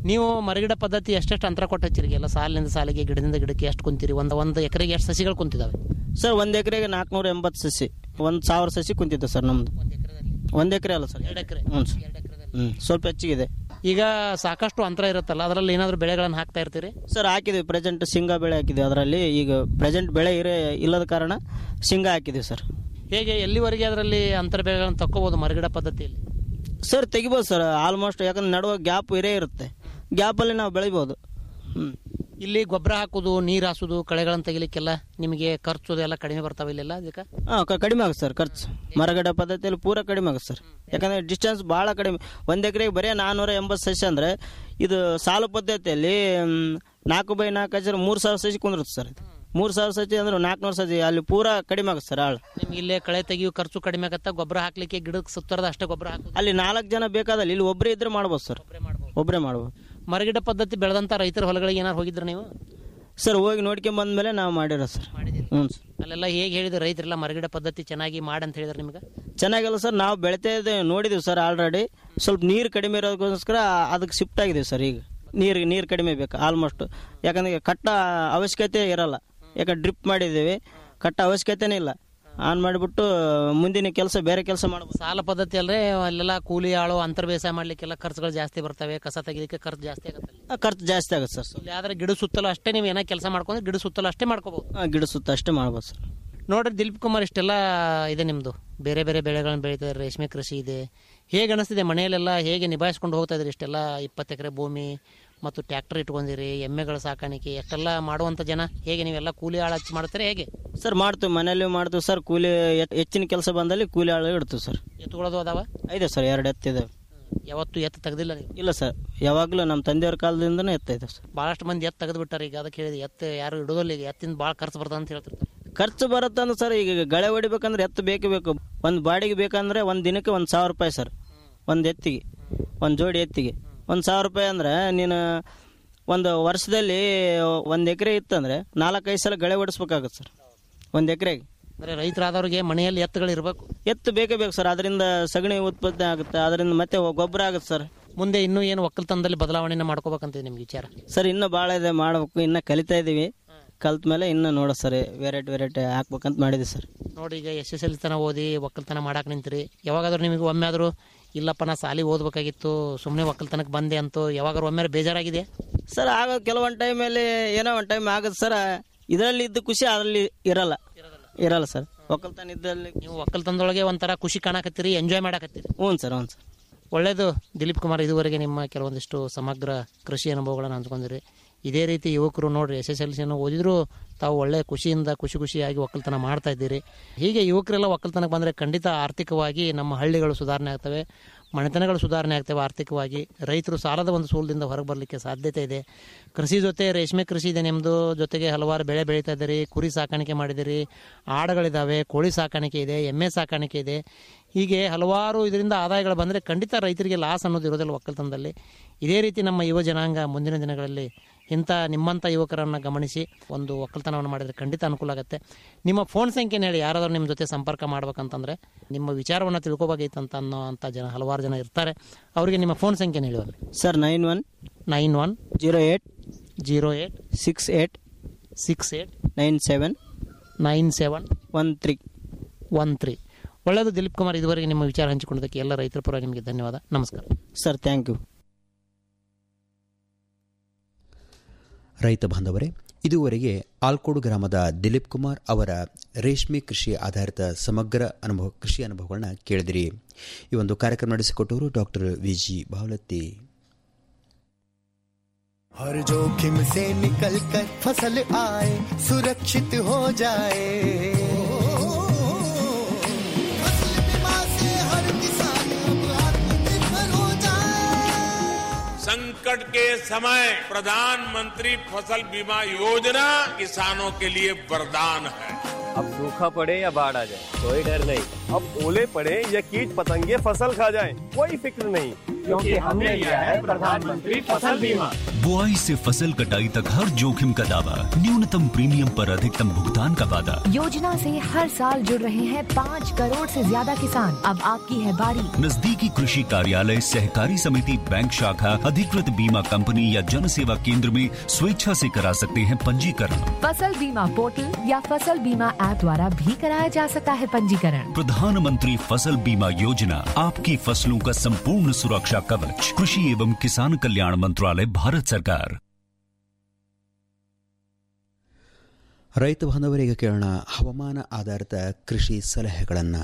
ನೀವು ಮರಗಿಡ ಪದ್ಧತಿ ಎಷ್ಟೆಷ್ಟು ಅಂತರ ಕೊಟ್ಟು ಹಚ್ಚಿರಿ ಎಲ್ಲ ಸಾಲಿನಿಂದ ಸಾಲಿಗೆ ಗಿಡದಿಂದ ಗಿಡಕ್ಕೆ ಎಷ್ಟು ಕುಂತೀರಿ ಒಂದು ಒಂದು ಎಕರೆಗೆ ಎಷ್ಟು ಸಸಿಗಳು ಕುಂತಿದಾವೆ ಸರ್ ಒಂದು ಎಕರೆಗೆ ನಾಲ್ಕುನೂರ ಎಂಬತ್ತು ಸಸಿ ಒಂದು ಸಾವಿರ ಸಸಿ ಕುಂತಿದ್ದೆ ಸರ್ ನಮ್ದು ಒಂದು ಎಕರೆ ಅಲ್ಲ ಸರ್ ಎರಡು ಎಕರೆ ಹ್ಞೂ ಸರ್ ಹ್ಞೂ ಸ್ವಲ್ಪ ಹೆಚ್ಚಿಗಿದೆ ಈಗ ಸಾಕಷ್ಟು ಅಂತರ ಇರುತ್ತಲ್ಲ ಅದರಲ್ಲಿ ಏನಾದರೂ ಬೆಳೆಗಳನ್ನು ಹಾಕ್ತಾ ಇರ್ತೀರಿ ಸರ್ ಹಾಕಿದ್ವಿ ಪ್ರೆಸೆಂಟ್ ಶೇಂಗಾ ಬೆಳೆ ಹಾಕಿದ್ವಿ ಅದರಲ್ಲಿ ಈಗ ಪ್ರೆಸೆಂಟ್ ಬೆಳೆ ಇರೇ ಇಲ್ಲದ ಕಾರಣ ಶೇಂಗಾ ಹಾಕಿದ್ವಿ ಸರ್ ಹೇಗೆ ಎಲ್ಲಿವರೆಗೆ ಅದರಲ್ಲಿ ಅಂತರ ಬೆಳೆಗಳನ್ನು ತಕ್ಕೋಬೋದು ಮರಗಿಡ ಪದ್ಧತಿಯಲ್ಲಿ ಸರ್ ತೆಗಿಬೋದು ಸರ್ ಆಲ್ಮೋಸ್ಟ್ ಯಾಕಂದ್ರೆ ನಡುವ ಗ್ಯಾಪ್ ಇರೇ ಇರುತ್ತೆ ಗ್ಯಾಪಲ್ಲಿ ನಾವು ಬೆಳಿಬೋದು ಹ್ಞೂ ಇಲ್ಲಿ ಗೊಬ್ಬರ ಹಾಕೋದು ನೀರು ಹಾಸೋದು ಕಳೆಗಳನ್ನು ತೆಗಿಲಿಕ್ಕೆಲ್ಲ ನಿಮಗೆ ಖರ್ಚು ಎಲ್ಲ ಕಡಿಮೆ ಬರ್ತಾವೆ ಇಲ್ಲೆಲ್ಲ ಅದಕ್ಕೆ ಹಾಂ ಕಡಿಮೆ ಆಗುತ್ತೆ ಸರ್ ಖರ್ಚು ಮರಗಡ ಪದ್ಧತಿಯಲ್ಲಿ ಪೂರ ಕಡಿಮೆ ಆಗುತ್ತೆ ಸರ್ ಯಾಕಂದರೆ ಡಿಸ್ಟೆನ್ಸ್ ಭಾಳ ಕಡಿಮೆ ಒಂದು ಎಕರೆಗೆ ಬರೀ ನಾನ್ನೂರ ಎಂಬತ್ತು ಸಸಿ ಅಂದರೆ ಇದು ಸಾಲು ಪದ್ಧತಿಯಲ್ಲಿ ಮ್, ನಾಲ್ಕು ಬೈ ನಾಲ್ಕು ಹಚ್ಚಿದ್ರೆ ಮೂರು ಸಾವಿರ ಸಸಿ ಕುಂದಿರುತ್ತೆ ಸರ್ ಇದು ಮೂರು ಸಾವಿರ ಸಸಿ ಅಂದ್ರೆ ನಾಲ್ಕುನೂರು ಸಸಿ ಅಲ್ಲಿ ಪೂರ ಕಡಿಮೆ ಆಗುತ್ತೆ ಸರ್ ಆಳು ನಿಮ್ಗೆ ಇಲ್ಲೇ ಕಳೆ ತೆಗಿಯೋ ಖರ್ಚು ಕಡಿಮೆ ಆಗತ್ತಾ ಗೊಬ್ಬರ ಹಾಕ್ಲಿಕ್ಕೆ ಗಿಡಕ್ಕೆ ಸುತ್ತರದ ಅಷ್ಟೇ ಗೊಬ್ಬರ ಹಾಕೋದು ಅಲ್ಲಿ ನಾಲ್ಕು ಜನ ಬೇಕಾದಲ್ಲಿ ಇಲ್ಲಿ ಒಬ್ಬರೇ ಇದ್ರೆ ಮಾಡ್ಬೋದು ಸರ್ ಒಬ್ಬರೇ ಮಾಡ್ಬೋದು ಮರಗಿಡ ಪದ್ಧತಿ ಬೆಳೆದಂತ ರೈತರ ಹೊಲಗಳಿಗೆ ಏನಾರು ಹೋಗಿದ್ರೆ ನೀವು ಸರ್ ಹೋಗಿ ನೋಡ್ಕೊಂಡ್ ಬಂದ್ಮೇಲೆ ನಾವು ಮಾಡಿರೋ ಸರ್ ಹ್ಞೂ ಸರ್ ಅಲ್ಲೆಲ್ಲ ಹೇಗೆ ಹೇಳಿದ್ರು ರೈತರೆಲ್ಲ ಮರಗಿಡ ಪದ್ಧತಿ ಚೆನ್ನಾಗಿ ಮಾಡಿ ಅಂತ ಹೇಳಿದ್ರೆ ನಿಮ್ಗೆ ಚೆನ್ನಾಗಿಲ್ಲ ಸರ್ ನಾವು ಬೆಳಿತಾ ಇದ್ದೇವೆ ನೋಡಿದ್ದೀವಿ ಸರ್ ಆಲ್ರೆಡಿ ಸ್ವಲ್ಪ ನೀರು ಕಡಿಮೆ ಇರೋದಕ್ಕೋಸ್ಕರ ಅದಕ್ಕೆ ಶಿಫ್ಟ್ ಆಗಿದ್ದೀವಿ ಸರ್ ಈಗ ನೀರು ನೀರು ಕಡಿಮೆ ಬೇಕು ಆಲ್ಮೋಸ್ಟ್ ಯಾಕಂದ್ರೆ ಈಗ ಕಟ್ಟ ಅವಶ್ಯಕತೆ ಇರಲ್ಲ ಯಾಕಂದ್ರೆ ಡ್ರಿಪ್ ಮಾಡಿದ್ದೀವಿ ಕಟ್ಟ ಅವಶ್ಯಕತೆನೇ ಇಲ್ಲ ಆನ್ ಮಾಡಿಬಿಟ್ಟು ಮುಂದಿನ ಕೆಲಸ ಬೇರೆ ಕೆಲಸ ಮಾಡ್ಬೋದು ಸಾಲ ಪದ್ಧತಿ ಅಲ್ಲದೆ ಅಲ್ಲೆಲ್ಲ ಕೂಲಿ ಆಳು ಅಂತರ್ ಬೇಸಾಯ ಮಾಡ್ಲಿಕ್ಕೆಲ್ಲ ಖರ್ಚುಗಳು ಜಾಸ್ತಿ ಬರ್ತವೆ ಕಸ ತೆಗಿಲಿಕ್ಕೆ ಖರ್ಚು ಜಾಸ್ತಿ ಆಗುತ್ತೆ ಅಲ್ಲಿ. ಆ, ಖರ್ಚು ಜಾಸ್ತಿ ಆಗುತ್ತೆ ಸರ್ ಇಲ್ಲಿ ಆದ್ರೆ ಗಿಡ ಸುತ್ತಲೂ ಅಷ್ಟೇ ನೀವು ಏನೋ ಕೆಲಸ ಮಾಡ್ಕೊಂಡ್ರೆ ಗಿಡ ಸುತ್ತಲೂ ಅಷ್ಟೇ ಮಾಡ್ಕೋಬಹುದು ಆ, ಗಿಡ ಸುತ್ತ ಅಷ್ಟೇ ಮಾಡ್ಬೋದು ಸರ್ ನೋಡ್ರಿ ದಿಲೀಪ್ ಕುಮಾರ್ ಇಷ್ಟೆಲ್ಲ ಇದೆ ನಿಮ್ದು ಬೇರೆ ಬೇರೆ ಬೆಳೆಗಳನ್ನು ಬೆಳೀತಾರೆ ರೇಷ್ಮೆ ಕೃಷಿ ಇದೆ ಹೇಗೆ ಅನಿಸ್ತಿದೆ ಮನೆಯಲ್ಲೆಲ್ಲ ಹೇಗೆ ನಿಭಾಯಿಸ್ಕೊಂಡು ಹೋಗ್ತಾ ಇದ್ರಿ ಇಷ್ಟೆಲ್ಲ ಇಪ್ಪತ್ತು ಎಕರೆ ಭೂಮಿ ಮತ್ತು ಟ್ರ್ಯಾಕ್ಟರ್ ಇಟ್ಕೊಂಡಿರಿ ಎಮ್ಮೆಗಳ ಸಾಕಾಣಿಕೆ ಎಷ್ಟೆಲ್ಲ ಮಾಡುವಂಥ ಜನ ಹೇಗೆ ನೀವೆಲ್ಲ ಕೂಲಿ ಆಳು ಹಚ್ಚಿ ಮಾಡ್ತಾರೆ ಹೇಗೆ ಸರ್ ಮಾಡ್ತೀವಿ ಮನೇಲಿ ಮಾಡ್ತೀವಿ ಸರ್ ಕೂಲಿ ಎತ್- ಹೆಚ್ಚಿನ ಕೆಲಸ ಬಂದಲ್ಲಿ ಕೂಲಿ ಆಳು ಇಡ್ತೀವಿ ಸರ್ ಎತ್ತುಗಳದು ಅದಾವ ಇದೆ ಸರ್ ಎರಡು ಎತ್ತಿದೆ ಯಾವತ್ತು ಎತ್ತು ತೆಗ್ದಿಲ್ಲ ನೀವು ಇಲ್ಲ ಸರ್ ಯಾವಾಗಲೂ ನಮ್ಮ ತಂದೆಯವ್ರ ಕಾಲದಿಂದನೇ ಎತ್ತ ಇದೆ ಸರ್ ಭಾಳಷ್ಟು ಮಂದಿ ಎತ್ತು ತೆಗೆದು ಬಿಟ್ಟಾರೆ ಈಗ ಅದಕ್ಕೆ ಹೇಳಿದೆ ಎತ್ತು ಯಾರು ಇಡೋದಿಲ್ಲ ಈಗ ಎತ್ತಿಂದ ಭಾಳ ಖರ್ಚು ಬರ್ತದೆ ಅಂತ ಹೇಳ್ತಿರ್ತಾರೆ ಖರ್ಚು ಬರುತ್ತಂದ್ರೆ ಸರ್ ಈಗ ಗಳೆ ಹೊಡಿಬೇಕಂದ್ರೆ ಎತ್ತು ಬೇಕೇ ಬೇಕು ಒಂದು ಬಾಡಿಗೆ ಬೇಕಂದ್ರೆ ಒಂದು ದಿನಕ್ಕೆ ಒಂದು ಸಾವಿರ ರೂಪಾಯಿ ಸರ್ ಒಂದು ಎತ್ತಿಗೆ ಒಂದು ಜೋಡಿ ಎತ್ತಿಗೆ ಒಂದು ಸಾವಿರ ರೂಪಾಯಿ ಅಂದ್ರೆ ನೀನು ಒಂದು ವರ್ಷದಲ್ಲಿ ಒಂದು ಎಕರೆ ಇತ್ತಂದ್ರೆ ನಾಲ್ಕೈದು ಸಲ ಗಳೆ ಹೊಡಿಸ್ಬೇಕಾಗುತ್ತೆ ಸರ್ ಒಂದು ಎಕರೆಗೆ ಅಂದರೆ ರೈತರಾದವ್ರಿಗೆ ಮನೆಯಲ್ಲಿ ಎತ್ತುಗಳು ಇರಬೇಕು ಎತ್ತು ಬೇಕೇ ಬೇಕು ಸರ್ ಅದರಿಂದ ಸಗಣಿ ಉತ್ಪತ್ತಿ ಆಗುತ್ತೆ ಅದರಿಂದ ಮತ್ತೆ ಗೊಬ್ಬರ ಆಗುತ್ತೆ ಸರ್ ಮುಂದೆ ಇನ್ನೂ ಏನು ಒಕ್ಕಲ್ತನದಲ್ಲಿ ಬದಲಾವಣೆನ ಮಾಡ್ಕೋಬೇಕಂತಿದೆ ನಿಮ್ಗೆ ವಿಚಾರ ಸರ್ ಇನ್ನೂ ಭಾಳ ಇದೆ ಮಾಡಬೇಕು ಇನ್ನೂ ಕಲಿತಾ ಇದ್ದೀವಿ ಕಲ್ತ ಮೇಲೆ ಇನ್ನೂ ನೋಡೋ ಸರ್ ವೆರೈಟಿ ವೆರೈಟಿ ಹಾಕ್ಬೇಕಂತ ಮಾಡಿದ್ವಿ ಸರ್ ನೋಡಿ ಈಗ ಎಸ್ ಎಸ್ ಎಲ್ ತನ ಓದಿ ಒಕ್ಕಲ್ತನ ಮಾಡಕ್ಕೆ ನಿಂತಿರಿ ಯಾವಾಗಾದ್ರೂ ನಿಮಗೆ ಒಮ್ಮೆ ಆದರೂ ಇಲ್ಲಪ್ಪ ನಾ ಸಾಲಿ ಓದ್ಬೇಕಾಗಿತ್ತು ಸುಮ್ಮನೆ ಒಕ್ಕಲ್ತನಕ್ಕೆ ಬಂದೆ ಅಂತೂ ಯಾವಾಗಾದ್ರೂ ಒಮ್ಮೆ ಬೇಜಾರಾಗಿದೆ ಸರ್ ಆಗ ಕೆಲವೊಂದು ಟೈಮಲ್ಲಿ ಏನೋ ಒಂದು ಟೈಮ್ ಆಗುತ್ತೆ ಸರ್ ಇದರಲ್ಲಿ ಇದ್ದ ಖುಷಿ ಅದರಲ್ಲಿ ಇರಲ್ಲ ಇರಲ್ಲ ಸರ್ ಒಕ್ಕಲ್ತನ ಇದ್ದಲ್ಲಿ ನೀವು ಒಕ್ಕಲ್ತನದೊಳಗೆ ಒಂಥರ ಖುಷಿ ಕಾಣಕತ್ತೀರಿ ಎಂಜಾಯ್ ಮಾಡಕತ್ತೀರಿ ಹ್ಞೂ ಸರ್ ಹ್ಞೂ ಸರ್ ಒಳ್ಳೆಯದು ದಿಲೀಪ್ ಕುಮಾರ್ ಇದುವರೆಗೆ ನಿಮ್ಮ ಕೆಲವೊಂದಿಷ್ಟು ಸಮಗ್ರ ಕೃಷಿ ಅನುಭವಗಳನ್ನು ಹಂಚ್ಕೊಂಡಿರಿ ಇದೇ ರೀತಿ ಯುವಕರು ನೋಡ್ರಿ ಎಸ್ ಎಸ್ ಎಲ್ ಸಿಯನ್ನು ಓದಿದ್ರು ತಾವು ಒಳ್ಳೆ ಖುಷಿಯಿಂದ ಖುಷಿ ಖುಷಿಯಾಗಿ ಒಕ್ಕಲ್ತನ ಮಾಡ್ತಾ ಇದ್ದೀರಿ ಹೀಗೆ ಯುವಕರೆಲ್ಲ ಒಕ್ಕಲ್ತನಕ್ಕೆ ಬಂದರೆ ಖಂಡಿತ ಆರ್ಥಿಕವಾಗಿ ನಮ್ಮ ಹಳ್ಳಿಗಳು ಸುಧಾರಣೆ ಆಗ್ತವೆ ಮನೆತನಗಳು ಸುಧಾರಣೆ ಆಗ್ತವೆ ಆರ್ಥಿಕವಾಗಿ ರೈತರು ಸಾಲದ ಒಂದು ಸೂಲದಿಂದ ಹೊರಗೆ ಬರಲಿಕ್ಕೆ ಸಾಧ್ಯತೆ ಇದೆ ಕೃಷಿ ಜೊತೆ ರೇಷ್ಮೆ ಕೃಷಿ ಇದೆ ನಿಮ್ಮದು ಜೊತೆಗೆ ಹಲವಾರು ಬೆಳೆ ಬೆಳೀತಾ ಇದ್ದೀರಿ ಕುರಿ ಸಾಕಾಣಿಕೆ ಮಾಡಿದಿರಿ ಆಡುಗಳಿದ್ದಾವೆ ಕೋಳಿ ಸಾಕಾಣಿಕೆ ಇದೆ ಎಮ್ಮೆ ಸಾಕಾಣಿಕೆ ಇದೆ ಹೀಗೆ ಹಲವಾರು ಇದರಿಂದ ಆದಾಯಗಳು ಬಂದರೆ ಖಂಡಿತ ರೈತರಿಗೆ ಲಾಸ್ ಅನ್ನೋದು ಇರೋದಿಲ್ಲ ಒಕ್ಕಲ್ತನದಲ್ಲಿ ಇದೇ ರೀತಿ ನಮ್ಮ ಯುವ ಜನಾಂಗ ಮುಂದಿನ ದಿನಗಳಲ್ಲಿ ಇಂಥ ನಿಮ್ಮಂಥ ಯುವಕರನ್ನು ಗಮನಿಸಿ ಒಂದು ಒಕ್ಕಲ್ತನವನ್ನು ಮಾಡಿದರೆ ಖಂಡಿತ ಅನುಕೂಲ ಆಗುತ್ತೆ ನಿಮ್ಮ ಫೋನ್ ಸಂಖ್ಯೆನ ಹೇಳಿ ಯಾರಾದರೂ ನಿಮ್ಮ ಜೊತೆ ಸಂಪರ್ಕ ಮಾಡ್ಬೇಕಂತಂದರೆ ನಿಮ್ಮ ವಿಚಾರವನ್ನು ತಿಳ್ಕೊಬೇಕೈತಂತ ಅನ್ನೋ ಅಂಥ ಜನ ಹಲವಾರು ಜನ ಇರ್ತಾರೆ ಅವರಿಗೆ ನಿಮ್ಮ ಫೋನ್ ಸಂಖ್ಯೆನ ಹೇಳಿ ಒಮ್ಮೆ sir nine one nine one zero eight zero eight six eight six eight nine seven nine seven one three one three ಒಳ್ಳೆಯದು ದಿಲೀಪ್ ಕುಮಾರ್ ಇದುವರೆಗೆ ನಿಮ್ಮ ವಿಚಾರ ಹಂಚಿಕೊಂಡದಕ್ಕೆ ಎಲ್ಲ ರೈತರ ಪರ ನಿಮಗೆ ಧನ್ಯವಾದ ನಮಸ್ಕಾರ ಸರ್ ಥ್ಯಾಂಕ್ ಯು ರೈತ ಬಾಂಧವರೇ ಇದುವರೆಗೆ ಆಲ್ಕೋಡು ಗ್ರಾಮದ ದಿಲೀಪ್ ಕುಮಾರ್ ಅವರ ರೇಷ್ಮೆ ಕೃಷಿ ಆಧಾರಿತ ಸಮಗ್ರ ಅನುಭವ ಕೃಷಿ ಅನುಭವಗಳನ್ನ ಕೇಳಿದಿರಿ ಈ ಒಂದು ಕಾರ್ಯಕ್ರಮ ನಡೆಸಿಕೊಟ್ಟವರು ಡಾಕ್ಟರ್ ವಿ ಜಿ ಬಾವಲತ್ತಿ हर जोखिम से निकल कर फसल आए सुरक्षित हो जाए फसल बीमा से हर किसान अब आत्मनिर्भर हो जाए संकट के समय प्रधानमंत्री फसल बीमा योजना किसानों के लिए वरदान है अब सूखा पड़े या बाढ़ आ जाए कोई डर नहीं अब ओले पड़े या कीट पतंगे फसल खा जाए कोई फिक्र नहीं क्योंकि हमने लिया है प्रधानमंत्री फसल बीमा बुआई से फसल कटाई तक हर जोखिम का दावा न्यूनतम प्रीमियम पर अधिकतम भुगतान का वादा योजना से हर साल जुड़ रहे हैं पाँच करोड़ से ज्यादा किसान अब आपकी है बारी नजदीकी कृषि कार्यालय सहकारी समिति बैंक शाखा अधिकृत बीमा कंपनी या जन सेवा केंद्र में स्वेच्छा से करा सकते हैं पंजीकरण फसल बीमा पोर्टल या फसल बीमा ऐप द्वारा भी कराया जा सकता है पंजीकरण प्रधानमंत्री फसल बीमा योजना आपकी फसलों का संपूर्ण सुरक्षा कवच कृषि एवं किसान कल्याण मंत्रालय भारत सरकार ರೈತ ಬಾಂಧವರಿಗೆ ಕೇಳೋಣ ಹವಾಮಾನ ಆಧಾರಿತ ಕೃಷಿ ಸಲಹೆಗಳನ್ನು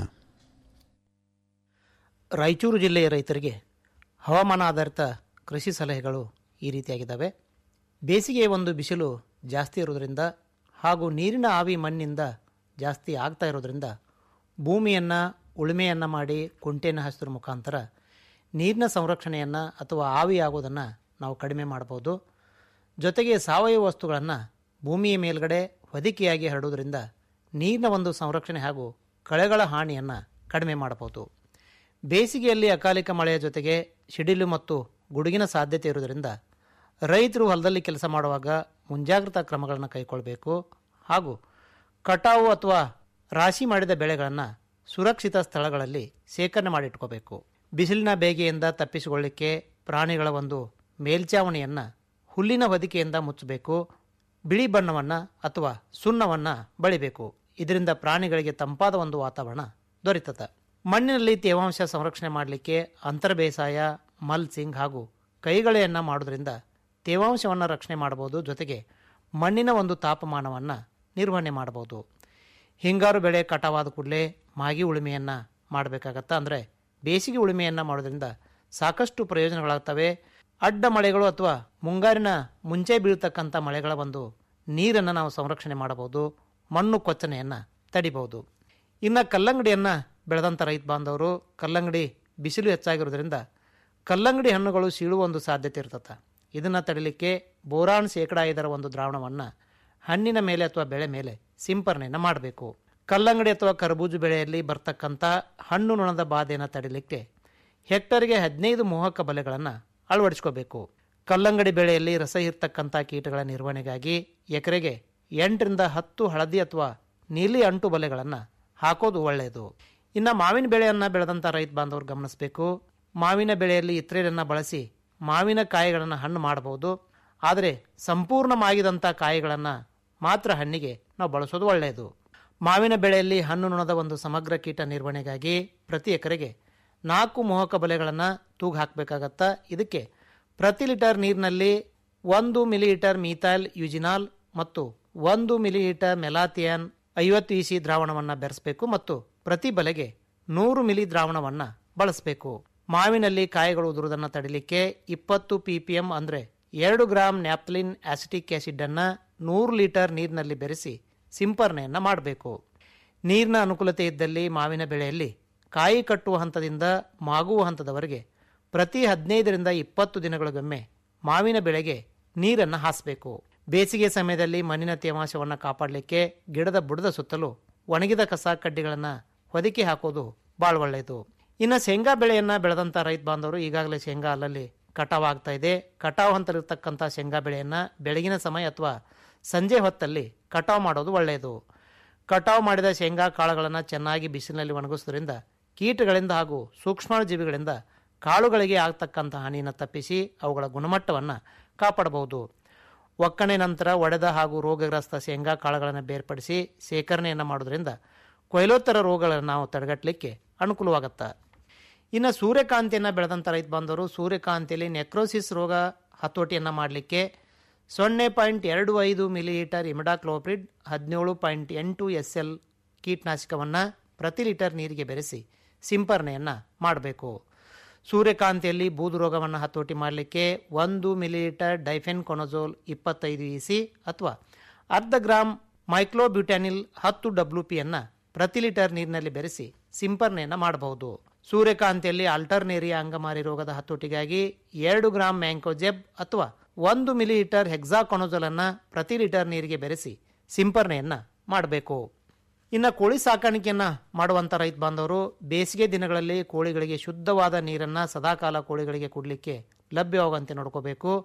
ರಾಯಚೂರು ಜಿಲ್ಲೆಯ ರೈತರಿಗೆ ಹವಾಮಾನ ಆಧಾರಿತ ಕೃಷಿ ಸಲಹೆಗಳು ಈ ರೀತಿಯಾಗಿದ್ದಾವೆ ಬೇಸಿಗೆಯ ಒಂದು ಬಿಸಿಲು ಜಾಸ್ತಿ ಇರೋದರಿಂದ ಹಾಗೂ ನೀರಿನ ಆವಿ ಮಣ್ಣಿಂದ ಜಾಸ್ತಿ ಆಗ್ತಾ ಇರೋದರಿಂದ ಭೂಮಿಯನ್ನು ಉಳುಮೆಯನ್ನು ಮಾಡಿ ಕುಂಟೆಯನ್ನು ಹಚ್ಚೋದ್ರ ಮುಖಾಂತರ ನೀರಿನ ಸಂರಕ್ಷಣೆಯನ್ನು ಅಥವಾ ಆವಿ ಆಗೋದನ್ನು ನಾವು ಕಡಿಮೆ ಮಾಡ್ಬೋದು ಜೊತೆಗೆ ಸಾವಯವ ವಸ್ತುಗಳನ್ನು ಭೂಮಿಯ ಮೇಲ್ಗಡೆ ಹೊದಿಕೆಯಾಗಿ ಹರಡುವುದರಿಂದ ನೀರಿನ ಒಂದು ಸಂರಕ್ಷಣೆ ಹಾಗೂ ಕಳೆಗಳ ಹಾನಿಯನ್ನು ಕಡಿಮೆ ಮಾಡಬಹುದು ಬೇಸಿಗೆಯಲ್ಲಿ ಅಕಾಲಿಕ ಮಳೆಯ ಜೊತೆಗೆ ಸಿಡಿಲು ಮತ್ತು ಗುಡುಗಿನ ಸಾಧ್ಯತೆ ಇರುವುದರಿಂದ ರೈತರು ಹೊಲದಲ್ಲಿ ಕೆಲಸ ಮಾಡುವಾಗ ಮುಂಜಾಗ್ರತಾ ಕ್ರಮಗಳನ್ನು ಕೈಗೊಳ್ಳಬೇಕು ಹಾಗೂ ಕಟಾವು ಅಥವಾ ರಾಶಿ ಮಾಡಿದ ಬೆಳೆಗಳನ್ನು ಸುರಕ್ಷಿತ ಸ್ಥಳಗಳಲ್ಲಿ ಶೇಖರಣೆ ಮಾಡಿಟ್ಕೋಬೇಕು ಬಿಸಿಲಿನ ಬೇಗೆಯಿಂದ ತಪ್ಪಿಸಿಕೊಳ್ಳಿಕ್ಕೆ ಪ್ರಾಣಿಗಳ ಒಂದು ಮೇಲ್ಚಾವಣಿಯನ್ನು ಹುಲ್ಲಿನ ಹೊದಿಕೆಯಿಂದ ಮುಚ್ಚಬೇಕು ಬಿಳಿ ಬಣ್ಣವನ್ನು ಅಥವಾ ಸುಣ್ಣವನ್ನು ಬಳಿಬೇಕು ಇದರಿಂದ ಪ್ರಾಣಿಗಳಿಗೆ ತಂಪಾದ ಒಂದು ವಾತಾವರಣ ದೊರೆತದೆ ಮಣ್ಣಿನಲ್ಲಿ ತೇವಾಂಶ ಸಂರಕ್ಷಣೆ ಮಾಡಲಿಕ್ಕೆ ಅಂತರ ಬೇಸಾಯ ಮಲ್ಸಿಂಗ್ ಹಾಗೂ ಕೈಗಳೆಯನ್ನು ಮಾಡೋದ್ರಿಂದ ತೇವಾಂಶವನ್ನು ರಕ್ಷಣೆ ಮಾಡಬಹುದು ಜೊತೆಗೆ ಮಣ್ಣಿನ ಒಂದು ತಾಪಮಾನವನ್ನು ನಿರ್ವಹಣೆ ಮಾಡಬಹುದು ಹಿಂಗಾರು ಬೆಳೆ ಕಟಾವಾದ ಕೂಡಲೇ ಮಾಗಿ ಉಳುಮೆಯನ್ನು ಮಾಡಬೇಕಾಗತ್ತೆ ಅಂದರೆ ಬೇಸಿಗೆ ಉಳುಮೆಯನ್ನು ಮಾಡೋದ್ರಿಂದ ಸಾಕಷ್ಟು ಪ್ರಯೋಜನಗಳಾಗ್ತವೆ ಅಡ್ಡ ಮಳೆಗಳು ಅಥವಾ ಮುಂಗಾರಿನ ಮುಂಚೆ ಬೀಳ್ತಕ್ಕಂಥ ಮಳೆಗಳ ಒಂದು ನೀರನ್ನು ನಾವು ಸಂರಕ್ಷಣೆ ಮಾಡಬಹುದು ಮಣ್ಣು ಕೊಚ್ಚನೆಯನ್ನು ತಡಿಬಹುದು ಇನ್ನು ಕಲ್ಲಂಗಡಿಯನ್ನು ಬೆಳೆದಂಥ ರೈತ ಬಾಂಧವರು ಕಲ್ಲಂಗಡಿ ಬಿಸಿಲು ಹೆಚ್ಚಾಗಿರೋದ್ರಿಂದ ಕಲ್ಲಂಗಡಿ ಹಣ್ಣುಗಳು ಸೀಳುವ ಒಂದು ಸಾಧ್ಯತೆ ಇರ್ತದೆ ಇದನ್ನು ತಡಿಲಿಕ್ಕೆ ಬೋರಾನ್ ಶೇಕಡ ಐದರ ಒಂದು ದ್ರಾವಣವನ್ನು ಹಣ್ಣಿನ ಮೇಲೆ ಅಥವಾ ಬೆಳೆ ಮೇಲೆ ಸಿಂಪರಣೆಯನ್ನು ಮಾಡಬೇಕು ಕಲ್ಲಂಗಡಿ ಅಥವಾ ಕರಬೂಜು ಬೆಳೆಯಲ್ಲಿ ಬರ್ತಕ್ಕಂಥ ಹಣ್ಣು ನೊಣದ ಬಾಧೆಯನ್ನು ತಡಿಲಿಕ್ಕೆ ಹೆಕ್ಟರ್ಗೆ ಹದಿನೈದು ಮೋಹಕ ಬಲೆಗಳನ್ನು ಅಳವಡಿಸ್ಕೋಬೇಕು ಕಲ್ಲಂಗಡಿ ಬೆಳೆಯಲ್ಲಿ ರಸ ಇರ್ತಕ್ಕಂಥ ಕೀಟಗಳ ನಿರ್ವಹಣೆಗಾಗಿ ಎಕರೆಗೆ ಎಂಟರಿಂದ ಹತ್ತು ಹಳದಿ ಅಥವಾ ನೀಲಿ ಅಂಟು ಬಲೆಗಳನ್ನು ಹಾಕೋದು ಒಳ್ಳೆಯದು ಇನ್ನು ಮಾವಿನ ಬೆಳೆಯನ್ನು ಬೆಳೆದಂಥ ರೈತ ಬಾಂಧವರು ಗಮನಿಸಬೇಕು ಮಾವಿನ ಬೆಳೆಯಲ್ಲಿ ಇತ್ರೇಲನ್ನು ಬಳಸಿ ಮಾವಿನ ಕಾಯಿಗಳನ್ನು ಹಣ್ಣು ಮಾಡಬಹುದು ಆದರೆ ಸಂಪೂರ್ಣ ಮಾಗಿದಂಥ ಕಾಯಿಗಳನ್ನು ಮಾತ್ರ ಹಣ್ಣಿಗೆ ನಾವು ಬಳಸೋದು ಒಳ್ಳೆಯದು ಮಾವಿನ ಬೆಳೆಯಲ್ಲಿ ಹಣ್ಣು ನೊಣದ ಒಂದು ಸಮಗ್ರ ಕೀಟ ನಿರ್ವಹಣೆಗಾಗಿ ಪ್ರತಿ ಎಕರೆಗೆ ನಾಲ್ಕು ಮೋಹಕ ಬಲೆಗಳನ್ನು ತೂಗು ಹಾಕಬೇಕಾಗತ್ತ ಇದಕ್ಕೆ ಪ್ರತಿ ಲೀಟರ್ ನೀರಿನಲ್ಲಿ ಒಂದು ಮಿಲಿಲೀಟರ್ ಮೀಥೈಲ್ ಯುಜಿನಾಲ್ ಮತ್ತು ಒಂದು ಮಿಲಿಲೀಟರ್ ಮೆಲಾಥಿಯನ್ ಐವತ್ತು ಇಸಿ ದ್ರಾವಣವನ್ನು ಬೆರೆಸಬೇಕು ಮತ್ತು ಪ್ರತಿ ಬಲೆಗೆ ನೂರು ಮಿಲಿ ದ್ರಾವಣವನ್ನು ಬಳಸಬೇಕು ಮಾವಿನಲ್ಲಿ ಕಾಯಿಗಳು ಉದುರುವುದನ್ನು ತಡಿಲಿಕ್ಕೆ ಇಪ್ಪತ್ತು ಪಿ ಪಿ ಎಂ ಅಂದರೆ ಎರಡು ಗ್ರಾಮ್ ನ್ಯಾಪ್ಲಿನ್ ಆಸಿಟಿಕ್ ಆಸಿಡ್ ಅನ್ನು ನೂರು ಲೀಟರ್ ನೀರಿನಲ್ಲಿ ಬೆರೆಸಿ ಸಿಂಪರಣೆಯನ್ನು ಮಾಡಬೇಕು ನೀರಿನ ಅನುಕೂಲತೆ ಇದ್ದಲ್ಲಿ ಮಾವಿನ ಬೆಳೆಯಲ್ಲಿ ಕಾಯಿ ಕಟ್ಟುವ ಹಂತದಿಂದ ಮಾಗುವ ಹಂತದವರೆಗೆ ಪ್ರತಿ ಹದಿನೈದರಿಂದ ಇಪ್ಪತ್ತು ದಿನಗಳಿಗೊಮ್ಮೆ ಮಾವಿನ ಬೆಳೆಗೆ ನೀರನ್ನು ಹಾಸಬೇಕು ಬೇಸಿಗೆ ಸಮಯದಲ್ಲಿ ಮಣ್ಣಿನ ತೇವಾಂಶವನ್ನು ಕಾಪಾಡಲಿಕ್ಕೆ ಗಿಡದ ಬುಡದ ಸುತ್ತಲೂ ಒಣಗಿದ ಕಸ ಕಡ್ಡಿಗಳನ್ನು ಹೊದಿಕೆ ಹಾಕೋದು ಭಾಳ ಒಳ್ಳೆಯದು ಇನ್ನು ಶೇಂಗಾ ಬೆಳೆಯನ್ನು ಬೆಳೆದಂಥ ರೈತ ಬಾಂಧವರು ಈಗಾಗಲೇ ಶೇಂಗಾ ಅಲ್ಲಲ್ಲಿ ಕಟಾವ್ ಆಗ್ತಾ ಇದೆ ಕಟಾವ್ ಹಂತಲಿರ್ತಕ್ಕಂಥ ಶೇಂಗಾ ಬೆಳೆಯನ್ನು ಬೆಳಗಿನ ಸಮಯ ಅಥವಾ ಸಂಜೆ ಹೊತ್ತಲ್ಲಿ ಕಟಾವ್ ಮಾಡೋದು ಒಳ್ಳೆಯದು ಕಟಾವ್ ಮಾಡಿದ ಶೇಂಗಾ ಕಾಳುಗಳನ್ನು ಚೆನ್ನಾಗಿ ಬಿಸಿಲಿನಲ್ಲಿ ಒಣಗಿಸೋದ್ರಿಂದ ಕೀಟಗಳಿಂದ ಹಾಗೂ ಸೂಕ್ಷ್ಮಾಣುಜೀವಿಗಳಿಂದ ಕಾಳುಗಳಿಗೆ ಆಗ್ತಕ್ಕಂಥ ಹಾನಿಯನ್ನು ತಪ್ಪಿಸಿ ಅವುಗಳ ಗುಣಮಟ್ಟವನ್ನು ಕಾಪಾಡಬಹುದು ಒಕ್ಕಣೆ ನಂತರ ಒಡೆದ ಹಾಗೂ ರೋಗಗ್ರಸ್ತ ಶೇಂಗಾ ಕಾಳುಗಳನ್ನು ಬೇರ್ಪಡಿಸಿ ಶೇಖರಣೆಯನ್ನು ಮಾಡೋದ್ರಿಂದ ಕೊಯ್ಲೋತ್ತರ ರೋಗಗಳನ್ನು ನಾವು ತಡೆಗಟ್ಟಲಿಕ್ಕೆ ಅನುಕೂಲವಾಗುತ್ತೆ ಇನ್ನು ಸೂರ್ಯಕಾಂತಿಯನ್ನು ಬೆಳೆದಂಥ ರೈತ ಬಾಂಧವರು ಸೂರ್ಯಕಾಂತಿಯಲ್ಲಿ ನೆಕ್ರೋಸಿಸ್ ರೋಗ ಹತೋಟಿಯನ್ನು ಮಾಡಲಿಕ್ಕೆ ಸೊನ್ನೆ ಪಾಯಿಂಟ್ ಎರಡು ಐದು ಮಿಲಿಲೀಟರ್ ಇಮಿಡಾಕ್ಲೋಪ್ರಿಡ್ ಹದಿನೇಳು ಪಾಯಿಂಟ್ ಎಂಟು ಎಸ್ ಎಲ್ ಕೀಟನಾಶಕವನ್ನು ಪ್ರತಿ ಲೀಟರ್ ನೀರಿಗೆ ಬೆರೆಸಿ ಸಿಂಪರಣೆಯನ್ನು ಮಾಡಬೇಕು ಸೂರ್ಯಕಾಂತಿಯಲ್ಲಿ ಬೂದು ರೋಗವನ್ನು ಹತೋಟಿ ಮಾಡಲಿಕ್ಕೆ ಒಂದು ಮಿಲಿಲೀಟರ್ ಡೈಫೆನ್ ಕೊನಜೋಲ್ ಇಪ್ಪತ್ತೈದು ಇ ಸಿ ಅಥವಾ ಅರ್ಧ ಗ್ರಾಮ್ ಮೈಕ್ಲೋಬ್ಯೂಟ್ಯಾನಿಲ್ ಹತ್ತು ಡಬ್ಲ್ಯೂ ಪಿಯನ್ನು ಪ್ರತಿ ಲೀಟರ್ ನೀರಿನಲ್ಲಿ ಬೆರೆಸಿ ಸಿಂಪರಣೆಯನ್ನು ಮಾಡಬಹುದು ಸೂರ್ಯಕಾಂತಿಯಲ್ಲಿ ಆಲ್ಟರ್ನೇರಿಯಾ ಅಂಗಮಾರಿ ರೋಗದ ಹತೋಟಿಗಾಗಿ ಎರಡು ಗ್ರಾಮ್ ಮ್ಯಾಂಕೋಜೆಬ್ ಅಥವಾ ಒಂದು ಮಿಲಿಲೀಟರ್ ಹೆಕ್ಸಾಕೊನೋಜಲನ್ನು ಪ್ರತಿ ಲೀಟರ್ ನೀರಿಗೆ ಬೆರೆಸಿ ಸಿಂಪರಣೆಯನ್ನು ಮಾಡಬೇಕು ಇನ್ನು ಕೋಳಿ ಸಾಕಾಣಿಕೆಯನ್ನು ಮಾಡುವಂಥ ರೈತ ಬಾಂಧವರು ಬೇಸಿಗೆ ದಿನಗಳಲ್ಲಿ ಕೋಳಿಗಳಿಗೆ ಶುದ್ಧವಾದ ನೀರನ್ನು ಸದಾಕಾಲ ಕೋಳಿಗಳಿಗೆ ಕೊಡಲಿಕ್ಕೆ ಲಭ್ಯವಾಗುವಂತೆ ನೋಡ್ಕೋಬೇಕು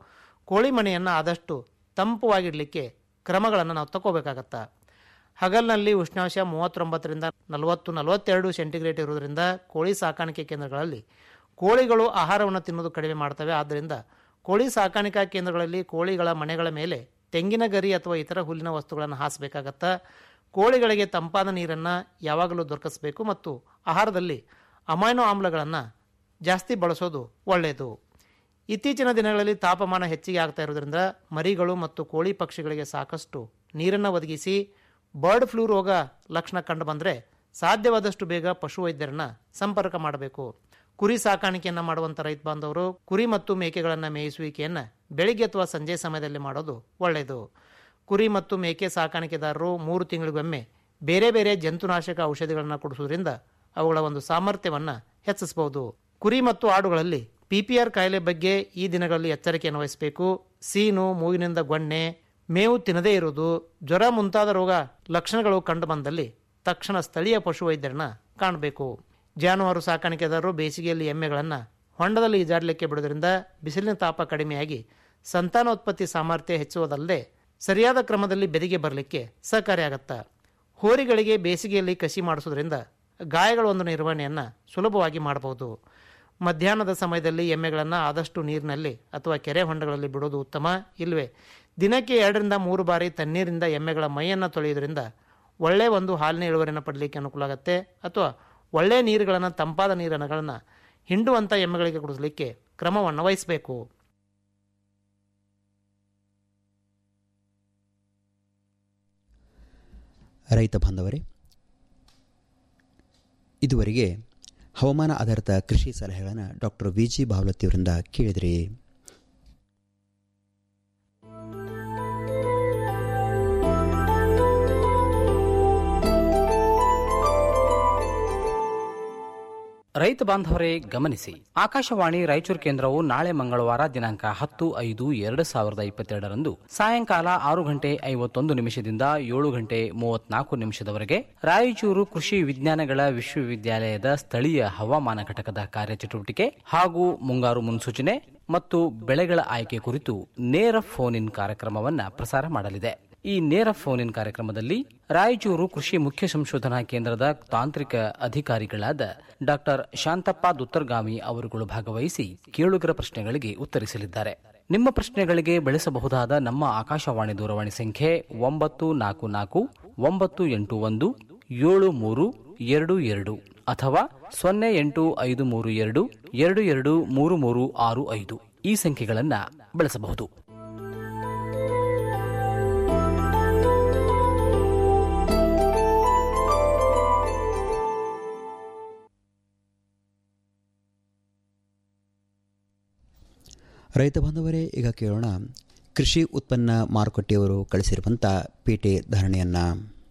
ಕೋಳಿ ಮನೆಯನ್ನು ಆದಷ್ಟು ತಂಪುವಾಗಿಡಲಿಕ್ಕೆ ಕ್ರಮಗಳನ್ನು ನಾವು ತಗೋಬೇಕಾಗತ್ತ ಹಗಲಿನಲ್ಲಿ ಉಷ್ಣಾಂಶ ಮೂವತ್ತೊಂಬತ್ತರಿಂದ ನಲವತ್ತು ನಲವತ್ತೆರಡು ಸೆಂಟಿಗ್ರೇಡ್ ಇರುವುದರಿಂದ ಕೋಳಿ ಸಾಕಾಣಿಕೆ ಕೇಂದ್ರಗಳಲ್ಲಿ ಕೋಳಿಗಳು ಆಹಾರವನ್ನು ತಿನ್ನೋದು ಕಡಿಮೆ ಮಾಡ್ತವೆ ಆದ್ದರಿಂದ ಕೋಳಿ ಸಾಕಾಣಿಕಾ ಕೇಂದ್ರಗಳಲ್ಲಿ ಕೋಳಿಗಳ ಮನೆಗಳ ಮೇಲೆ ತೆಂಗಿನ ಗರಿ ಅಥವಾ ಇತರ ಹುಲ್ಲಿನ ವಸ್ತುಗಳನ್ನು ಹಾಸಬೇಕಾಗತ್ತ ಕೋಳಿಗಳಿಗೆ ತಂಪಾದ ನೀರನ್ನು ಯಾವಾಗಲೂ ದೊರಕಿಸಬೇಕು ಮತ್ತು ಆಹಾರದಲ್ಲಿ ಅಮೈನೋ ಆಮ್ಲಗಳನ್ನು ಜಾಸ್ತಿ ಬಳಸೋದು ಒಳ್ಳೆಯದು ಇತ್ತೀಚಿನ ದಿನಗಳಲ್ಲಿ ತಾಪಮಾನ ಹೆಚ್ಚಿಗೆ ಆಗ್ತಾ ಇರೋದ್ರಿಂದ ಮರಿಗಳು ಮತ್ತು ಕೋಳಿ ಪಕ್ಷಿಗಳಿಗೆ ಸಾಕಷ್ಟು ನೀರನ್ನು ಒದಗಿಸಿ ಬರ್ಡ್ ಫ್ಲೂ ರೋಗ ಲಕ್ಷಣ ಕಂಡು ಬಂದರೆ ಸಾಧ್ಯವಾದಷ್ಟು ಬೇಗ ಪಶುವೈದ್ಯರನ್ನ ಸಂಪರ್ಕ ಮಾಡಬೇಕು ಕುರಿ ಸಾಕಾಣಿಕೆಯನ್ನು ಮಾಡುವಂಥ ರೈತ ಬಾಂಧವರು ಕುರಿ ಮತ್ತು ಮೇಕೆಗಳನ್ನು ಮೇಯಿಸುವಿಕೆಯನ್ನು ಬೆಳಿಗ್ಗೆ ಅಥವಾ ಸಂಜೆ ಸಮಯದಲ್ಲಿ ಮಾಡೋದು ಒಳ್ಳೆಯದು ಕುರಿ ಮತ್ತು ಮೇಕೆ ಸಾಕಾಣಿಕೆದಾರರು ಮೂರು ತಿಂಗಳಿಗೊಮ್ಮೆ ಬೇರೆ ಬೇರೆ ಜಂತುನಾಶಕ ಔಷಧಿಗಳನ್ನು ಕೊಡಿಸೋದ್ರಿಂದ ಅವುಗಳ ಒಂದು ಸಾಮರ್ಥ್ಯವನ್ನು ಹೆಚ್ಚಿಸಬಹುದು ಕುರಿ ಮತ್ತು ಆಡುಗಳಲ್ಲಿ ಪಿಪಿಆರ್ ಕಾಯಿಲೆ ಬಗ್ಗೆ ಈ ದಿನಗಳಲ್ಲಿ ಎಚ್ಚರಿಕೆಯನ್ನು ವಹಿಸಬೇಕು ಸೀನು ಮೂಗಿನಿಂದ ಗೊಣ್ಣೆ ಮೇವು ತಿನ್ನದೇ ಇರುವುದು ಜ್ವರ ಮುಂತಾದ ರೋಗ ಲಕ್ಷಣಗಳು ಕಂಡು ಬಂದಲ್ಲಿ ತಕ್ಷಣ ಸ್ಥಳೀಯ ಪಶುವೈದ್ಯರನ್ನ ಕಾಣಬೇಕು ಜಾನುವಾರು ಸಾಕಾಣಿಕೆದಾರರು ಬೇಸಿಗೆಯಲ್ಲಿ ಎಮ್ಮೆಗಳನ್ನು ಹೊಂಡದಲ್ಲಿ ಈಜಾಡಲಿಕ್ಕೆ ಬಿಡುವುದರಿಂದ ಬಿಸಿಲಿನ ತಾಪ ಕಡಿಮೆಯಾಗಿ ಸಂತಾನೋತ್ಪತ್ತಿ ಸಾಮರ್ಥ್ಯ ಹೆಚ್ಚುವುದಲ್ಲದೆ ಸರಿಯಾದ ಕ್ರಮದಲ್ಲಿ ಬೆದಿಗೆ ಬರಲಿಕ್ಕೆ ಸಹಕಾರಿಯಾಗತ್ತ ಹೋರಿಗಳಿಗೆ ಬೇಸಿಗೆಯಲ್ಲಿ ಕಸಿ ಮಾಡಿಸೋದ್ರಿಂದ ಗಾಯಗಳ ಒಂದು ನಿರ್ವಹಣೆಯನ್ನು ಸುಲಭವಾಗಿ ಮಾಡಬಹುದು ಮಧ್ಯಾಹ್ನದ ಸಮಯದಲ್ಲಿ ಎಮ್ಮೆಗಳನ್ನು ಆದಷ್ಟು ನೀರಿನಲ್ಲಿ ಅಥವಾ ಕೆರೆ ಹೊಂಡಗಳಲ್ಲಿ ಬಿಡೋದು ಉತ್ತಮ ಇಲ್ಲವೇ ದಿನಕ್ಕೆ ಎರಡರಿಂದ ಮೂರು ಬಾರಿ ತಣ್ಣೀರಿಂದ ಎಮ್ಮೆಗಳ ಮೈಯನ್ನು ತೊಳೆಯೋದ್ರಿಂದ ಒಳ್ಳೆಯ ಒಂದು ಹಾಲಿನ ಇಳುವರಿಯನ್ನು ಪಡಲಿಕ್ಕೆ ಅನುಕೂಲ ಆಗುತ್ತೆ ಅಥವಾ ಒಳ್ಳೆಯ ನೀರುಗಳನ್ನು ತಂಪಾದ ನೀರನ್ನು ಹಿಂಡುವಂಥ ಎಮ್ಮೆಗಳಿಗೆ ಕುಡಿಸಲಿಕ್ಕೆ ಕ್ರಮವನ್ನು ವಹಿಸಬೇಕು ರೈತ ಬಾಂಧವರೇ ಇದುವರೆಗೆ ಹವಾಮಾನ ಆಧಾರಿತ ಕೃಷಿ ಸಲಹೆಗಳನ್ನು ಡಾಕ್ಟರ್ ವಿ ಜಿ ಬಾವಲತ್ತಿಯವರಿಂದ ಕೇಳಿದ್ರಿ ರೈತ ಬಾಂಧವರೇ ಗಮನಿಸಿ ಆಕಾಶವಾಣಿ ರಾಯಚೂರು ಕೇಂದ್ರವು ನಾಳೆ ಮಂಗಳವಾರ ದಿನಾಂಕ ಹತ್ತು ಐದು ಎರಡು ಸಾವಿರದ ಇಪ್ಪತ್ತೆರಡರಂದು ಸಾಯಂಕಾಲ ಆರು ಗಂಟೆ ಐವತ್ತೊಂದು ನಿಮಿಷದಿಂದ ಏಳು ಗಂಟೆ ಮೂವತ್ನಾಲ್ಕು ನಿಮಿಷದವರೆಗೆ ರಾಯಚೂರು ಕೃಷಿ ವಿಜ್ಞಾನಗಳ ವಿಶ್ವವಿದ್ಯಾಲಯದ ಸ್ಥಳೀಯ ಹವಾಮಾನ ಘಟಕದ ಕಾರ್ಯಚಟುವಟಿಕೆ ಹಾಗೂ ಮುಂಗಾರು ಮುನ್ಸೂಚನೆ ಮತ್ತು ಬೆಳೆಗಳ ಆಯ್ಕೆ ಕುರಿತು ನೇರ ಫೋನ್ ಇನ್ ಕಾರ್ಯಕ್ರಮವನ್ನು ಪ್ರಸಾರ ಮಾಡಲಿದೆ ಈ ನೇರ ಫೋನ್ ಇನ್ ಕಾರ್ಯಕ್ರಮದಲ್ಲಿ ರಾಯಚೂರು ಕೃಷಿ ಮುಖ್ಯ ಸಂಶೋಧನಾ ಕೇಂದ್ರದ ತಾಂತ್ರಿಕ ಅಧಿಕಾರಿಗಳಾದ ಡಾಕ್ಟರ್ ಶಾಂತಪ್ಪ ದುತ್ತರ್ಗಾಮಿ ಅವರುಗಳು ಭಾಗವಹಿಸಿ ಕೇಳುಗರ ಪ್ರಶ್ನೆಗಳಿಗೆ ಉತ್ತರಿಸಲಿದ್ದಾರೆ ನಿಮ್ಮ ಪ್ರಶ್ನೆಗಳಿಗೆ ಬೆಳೆಸಬಹುದಾದ ನಮ್ಮ ಆಕಾಶವಾಣಿ ದೂರವಾಣಿ ಸಂಖ್ಯೆ ಒಂಬತ್ತು ನಾಲ್ಕು ನಾಲ್ಕು ಒಂಬತ್ತು ಎಂಟು ಒಂದು ಏಳು ಮೂರು ಎರಡು ಎರಡು ಅಥವಾ ಸೊನ್ನೆ ಎಂಟು ಐದು ಮೂರು ಎರಡು ಎರಡು ಎರಡು ಮೂರು ಮೂರು ಆರು ಐದು ಈ ಸಂಖ್ಯೆಗಳನ್ನು ಬಳಸಬಹುದು ರೈತ ಬಾಂಧವರೇ ಈಗ ಕೇಳೋಣ ಕೃಷಿ ಉತ್ಪನ್ನ ಮಾರುಕಟ್ಟೆಯವರು ಕಳಿಸಿರುವಂಥ ಪೇಟೆ ಧಾರಣೆಯನ್ನು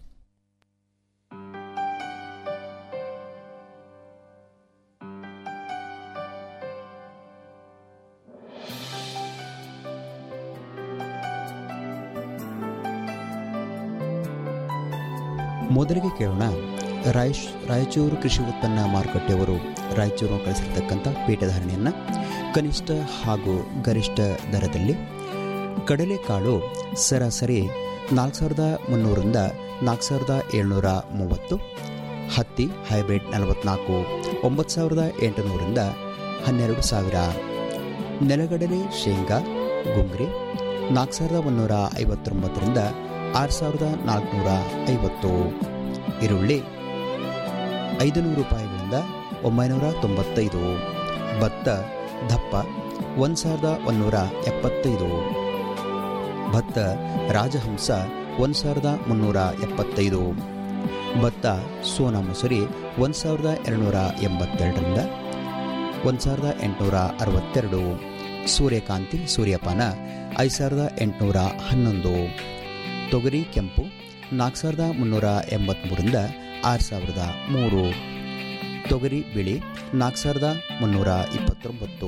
ಮೊದಲಿಗೆ ಕೇಳೋಣ ರಾಯಶ್ ರಾಯಚೂರು ಕೃಷಿ ಉತ್ಪನ್ನ ಮಾರುಕಟ್ಟೆಯವರು ರಾಯಚೂರು ಕಳಿಸಿರ್ತಕ್ಕಂಥ ಪೀಠಧಾರಣೆಯನ್ನು ಕನಿಷ್ಠ ಹಾಗೂ ಗರಿಷ್ಠ ದರದಲ್ಲಿ ಕಡಲೆಕಾಳು ಸರಾಸರಿ ನಾಲ್ಕು ಸಾವಿರದ ಮುನ್ನೂರಿಂದ ನಾಲ್ಕು ಸಾವಿರದ ಏಳ್ನೂರ ಮೂವತ್ತು ಹತ್ತಿ ಹೈಬ್ರಿಡ್ ನಲವತ್ನಾಲ್ಕು ಒಂಬತ್ತು ಸಾವಿರದ ಎಂಟುನೂರಿಂದ ಹನ್ನೆರಡು ಸಾವಿರ ನೆಲಗಡಲೆ ಶೇಂಗಾ ಗುಂಗ್ರಿ ನಾಲ್ಕು ಸಾವಿರದ ಮುನ್ನೂರ ಐವತ್ತೊಂಬತ್ತರಿಂದ ಆರು ಸಾವಿರದ ನಾಲ್ಕುನೂರ ಐವತ್ತು ಈರುಳ್ಳಿ ಐದು ನೂರು ರೂಪಾಯಿಗಳಿಂದ ಒಂಬೈನೂರ ತೊಂಬತ್ತೈದು ಭತ್ತ ದಪ್ಪ ಒಂದು ಸಾವಿರದ ಒಂದೂರ ಎಪ್ಪತ್ತೈದು ಭತ್ತ ರಾಜಹಂಸ ಒಂದು ಸಾವಿರದ ಮುನ್ನೂರ ಎಪ್ಪತ್ತೈದು ಭತ್ತ ಸೋನಾ ಮಸೂರಿ ಒಂದು ಸಾವಿರದ ಎರಡುನೂರ ಎಂಬತ್ತೆರಡರಿಂದ ಒಂದು ಸಾವಿರದ ಎಂಟುನೂರ ಅರವತ್ತೆರಡು ಸೂರ್ಯಕಾಂತಿ ಸೂರ್ಯಪಾನ ಐದು ಸಾವಿರದ ಎಂಟುನೂರ ಹನ್ನೊಂದು ತೊಗರಿ ಕೆಂಪು ನಾಲ್ಕು ಸಾವಿರದ ಮುನ್ನೂರ ಎಂಬತ್ತ್ಮೂರಿಂದ ಆರು ಸಾವಿರದ ಮೂರು ತೊಗರಿ ಬಿಳಿ ನಾಲ್ಕು ಸಾವಿರದ ಮುನ್ನೂರ ಇಪ್ಪತ್ತೊಂಬತ್ತು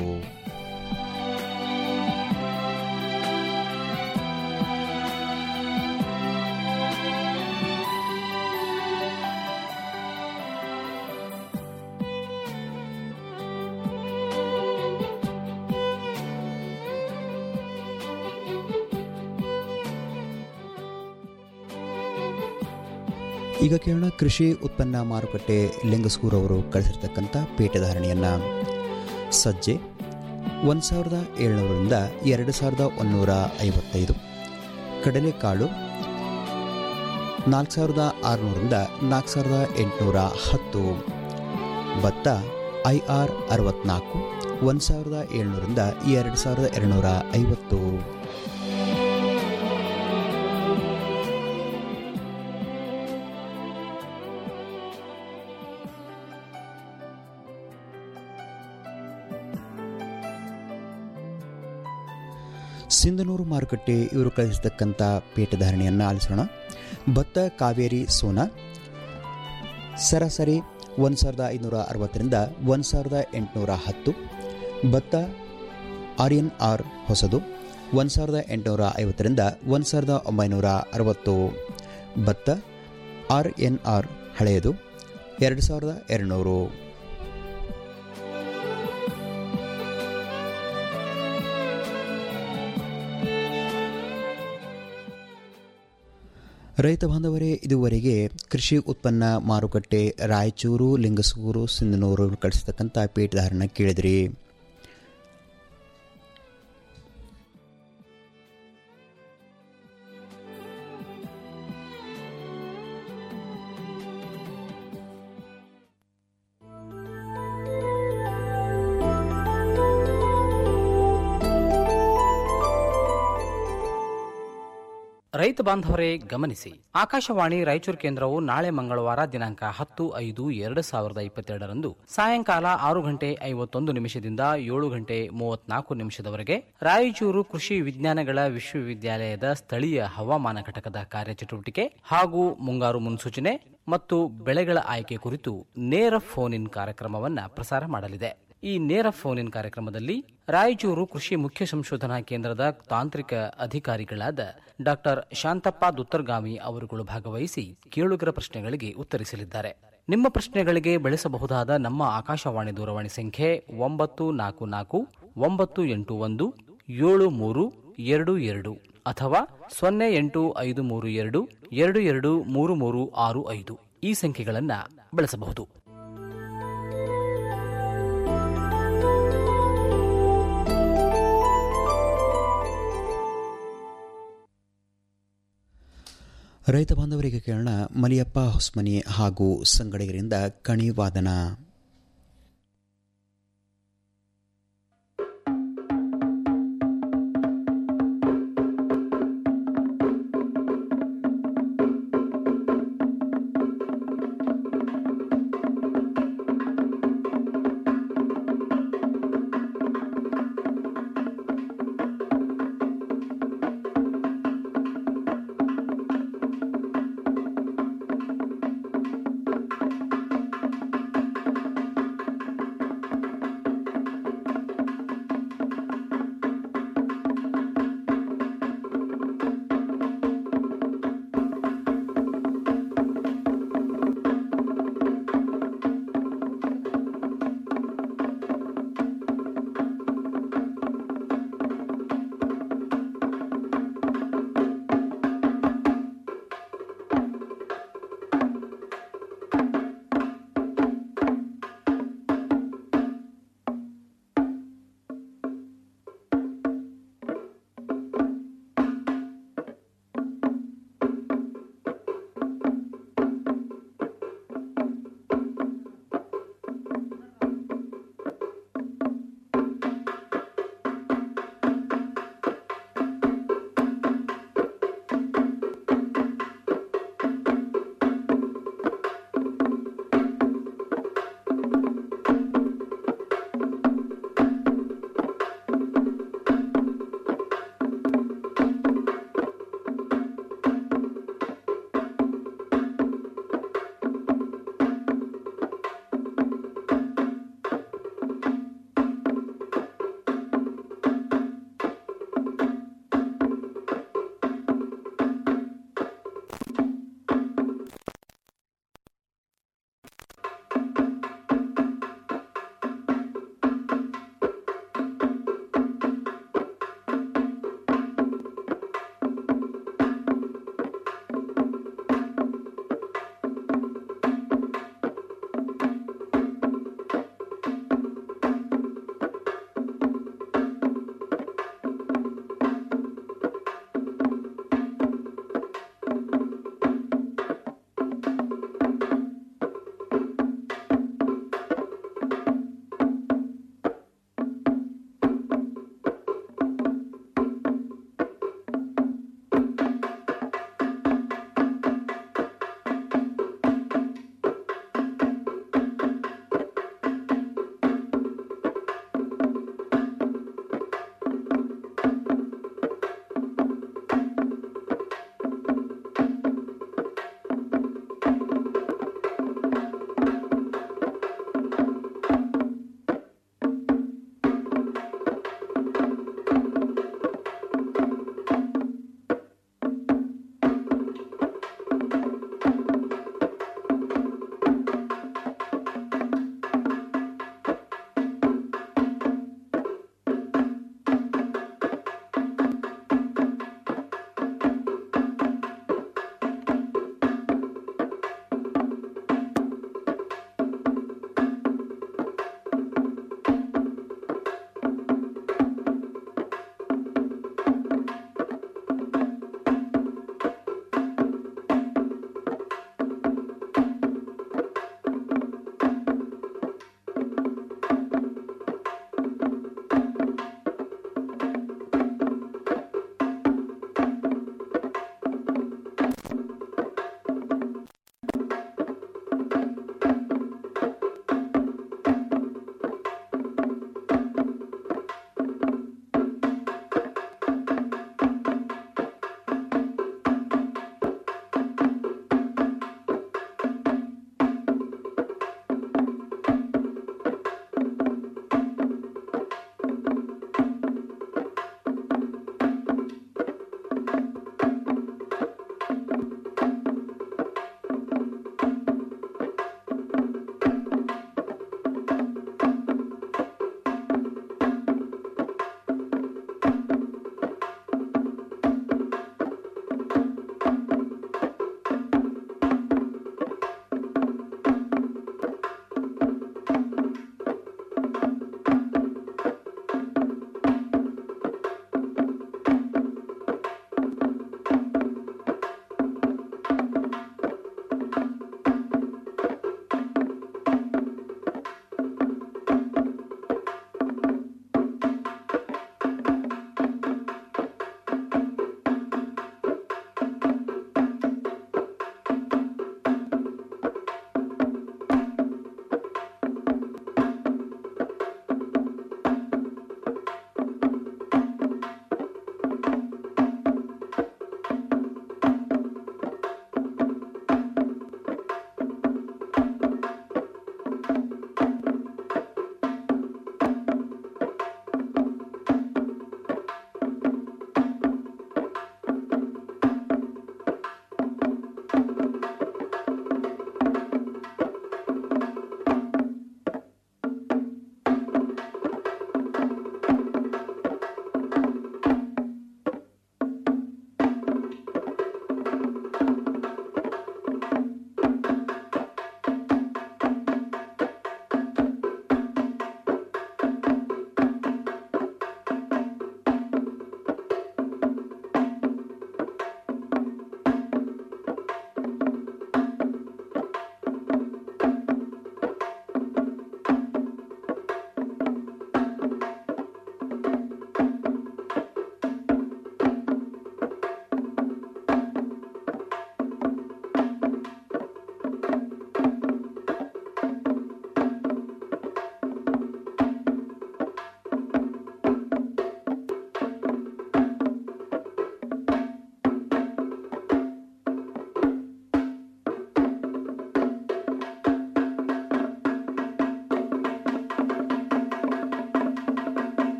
ಈಗ ಕೇಳೋಣ ಕೃಷಿ ಉತ್ಪನ್ನ ಮಾರುಕಟ್ಟೆ ಲಿಂಗಸ್ಕೂರ್ ಅವರು ಕಳಿಸಿರ್ತಕ್ಕಂಥ ಪೇಟೆಧಾರಣೆಯನ್ನು ಸಜ್ಜೆ ಒಂದು ಸಾವಿರದ ಏಳ್ನೂರರಿಂದ ಎರಡು ಸಾವಿರದ ಒಂದೂರ ಐವತ್ತೈದು ಕಡಲೆಕಾಳು ನಾಲ್ಕು ಸಾವಿರದ ಆರುನೂರರಿಂದ ನಾಲ್ಕು ಸಾವಿರದ ಎಂಟುನೂರ ಹತ್ತು ಭತ್ತ ಐ ಆರ್ ಅರವತ್ನಾಲ್ಕು ಒಂದು ಸಾವಿರದ ಏಳ್ನೂರಿಂದ ಎರಡು ಸಾವಿರದ ಎರಡುನೂರ ಐವತ್ತು ಸಿಂಧನೂರು ಮಾರುಕಟ್ಟೆ ಇವರು ಕಳಿಸಿರ್ತಕ್ಕಂಥ ಪೇಟೆಧಾರಣೆಯನ್ನು ಆಲಿಸೋಣ ಭತ್ತ ಕಾವೇರಿ ಸೋನಾ ಸರಾಸರಿ ಒಂದು ಸಾವಿರದ ಐನೂರ ಅರವತ್ತರಿಂದ ಒಂದು ಸಾವಿರದ ಎಂಟುನೂರ ಹತ್ತು ಭತ್ತ ಆರ್ ಎನ್ ಆರ್ ಹೊಸದು ಒಂದು ಸಾವಿರದ ಎಂಟುನೂರ ಐವತ್ತರಿಂದ ಒಂದು ಸಾವಿರದ ಒಂಬೈನೂರ ಅರವತ್ತು ಭತ್ತ ಆರ್ ಎನ್ ಆರ್ ಹಳೆಯದು ಎರಡು ಸಾವಿರದ ಎರಡುನೂರು ರೈತ ಬಾಂಧವರೇ ಇದುವರೆಗೆ ಕೃಷಿ ಉತ್ಪನ್ನ ಮಾರುಕಟ್ಟೆ ರಾಯಚೂರು ಲಿಂಗಸೂರು ಸಿಂಧನೂರು ಕಳಿಸತಕ್ಕಂಥ ಪೇಟೆದಾರನ ಕೇಳಿದ್ರಿ ರೈತ ಬಾಂಧವರೇ ಗಮನಿಸಿ ಆಕಾಶವಾಣಿ ರಾಯಚೂರು ಕೇಂದ್ರವು ನಾಳೆ ಮಂಗಳವಾರ ದಿನಾಂಕ ಹತ್ತು ಐದು ಎರಡು ಸಾವಿರದ ಇಪ್ಪತ್ತೆರಡರಂದು ಸಾಯಂಕಾಲ ಆರು ಗಂಟೆ ಐವತ್ತೊಂದು ನಿಮಿಷದಿಂದ ಏಳು ಗಂಟೆ ಮೂವತ್ನಾಲ್ಕು ನಿಮಿಷದವರೆಗೆ ರಾಯಚೂರು ಕೃಷಿ ವಿಜ್ಞಾನಗಳ ವಿಶ್ವವಿದ್ಯಾಲಯದ ಸ್ಥಳೀಯ ಹವಾಮಾನ ಘಟಕದ ಕಾರ್ಯಚಟುವಟಿಕೆ ಹಾಗೂ ಮುಂಗಾರು ಮುನ್ಸೂಚನೆ ಮತ್ತು ಬೆಳೆಗಳ ಆಯ್ಕೆ ಕುರಿತು ನೇರ ಫೋನ್ ಇನ್ ಕಾರ್ಯಕ್ರಮವನ್ನ ಪ್ರಸಾರ ಮಾಡಲಿದೆ ಈ ನೇರ ಫೋನ್ ಇನ್ ಕಾರ್ಯಕ್ರಮದಲ್ಲಿ ರಾಯಚೂರು ಕೃಷಿ ಮುಖ್ಯ ಸಂಶೋಧನಾ ಕೇಂದ್ರದ ತಾಂತ್ರಿಕ ಅಧಿಕಾರಿಗಳಾದ ಡಾಕ್ಟರ್ ಶಾಂತಪ್ಪ ದುತ್ತರ್ಗಾಮಿ ಅವರುಗಳು ಭಾಗವಹಿಸಿ ಕೇಳುಗರ ಪ್ರಶ್ನೆಗಳಿಗೆ ಉತ್ತರಿಸಲಿದ್ದಾರೆ ನಿಮ್ಮ ಪ್ರಶ್ನೆಗಳಿಗೆ ಬೆಳೆಸಬಹುದಾದ ನಮ್ಮ ಆಕಾಶವಾಣಿ ದೂರವಾಣಿ ಸಂಖ್ಯೆ ಒಂಬತ್ತು ನಾಲ್ಕು ನಾಲ್ಕು ಒಂಬತ್ತು ಎಂಟು ಒಂದು ಏಳು ಮೂರು ಎರಡು ಎರಡು ಅಥವಾ ಸೊನ್ನೆ ಎಂಟು ಐದು ಮೂರು ಎರಡು ಎರಡು ಎರಡು ಮೂರು ಮೂರು ಆರು ಐದು ಈ ಸಂಖ್ಯೆಗಳನ್ನು ಬಳಸಬಹುದು ರೈತ ಬಾಂಧವರಿಗೆ ಕೇಳೋಣ ಮಲಿಯಪ್ಪ ಹೊಸ್ಮನಿ ಹಾಗೂ ಸಂಗಡಿಗರಿಂದ ಕಣಿವಾದನ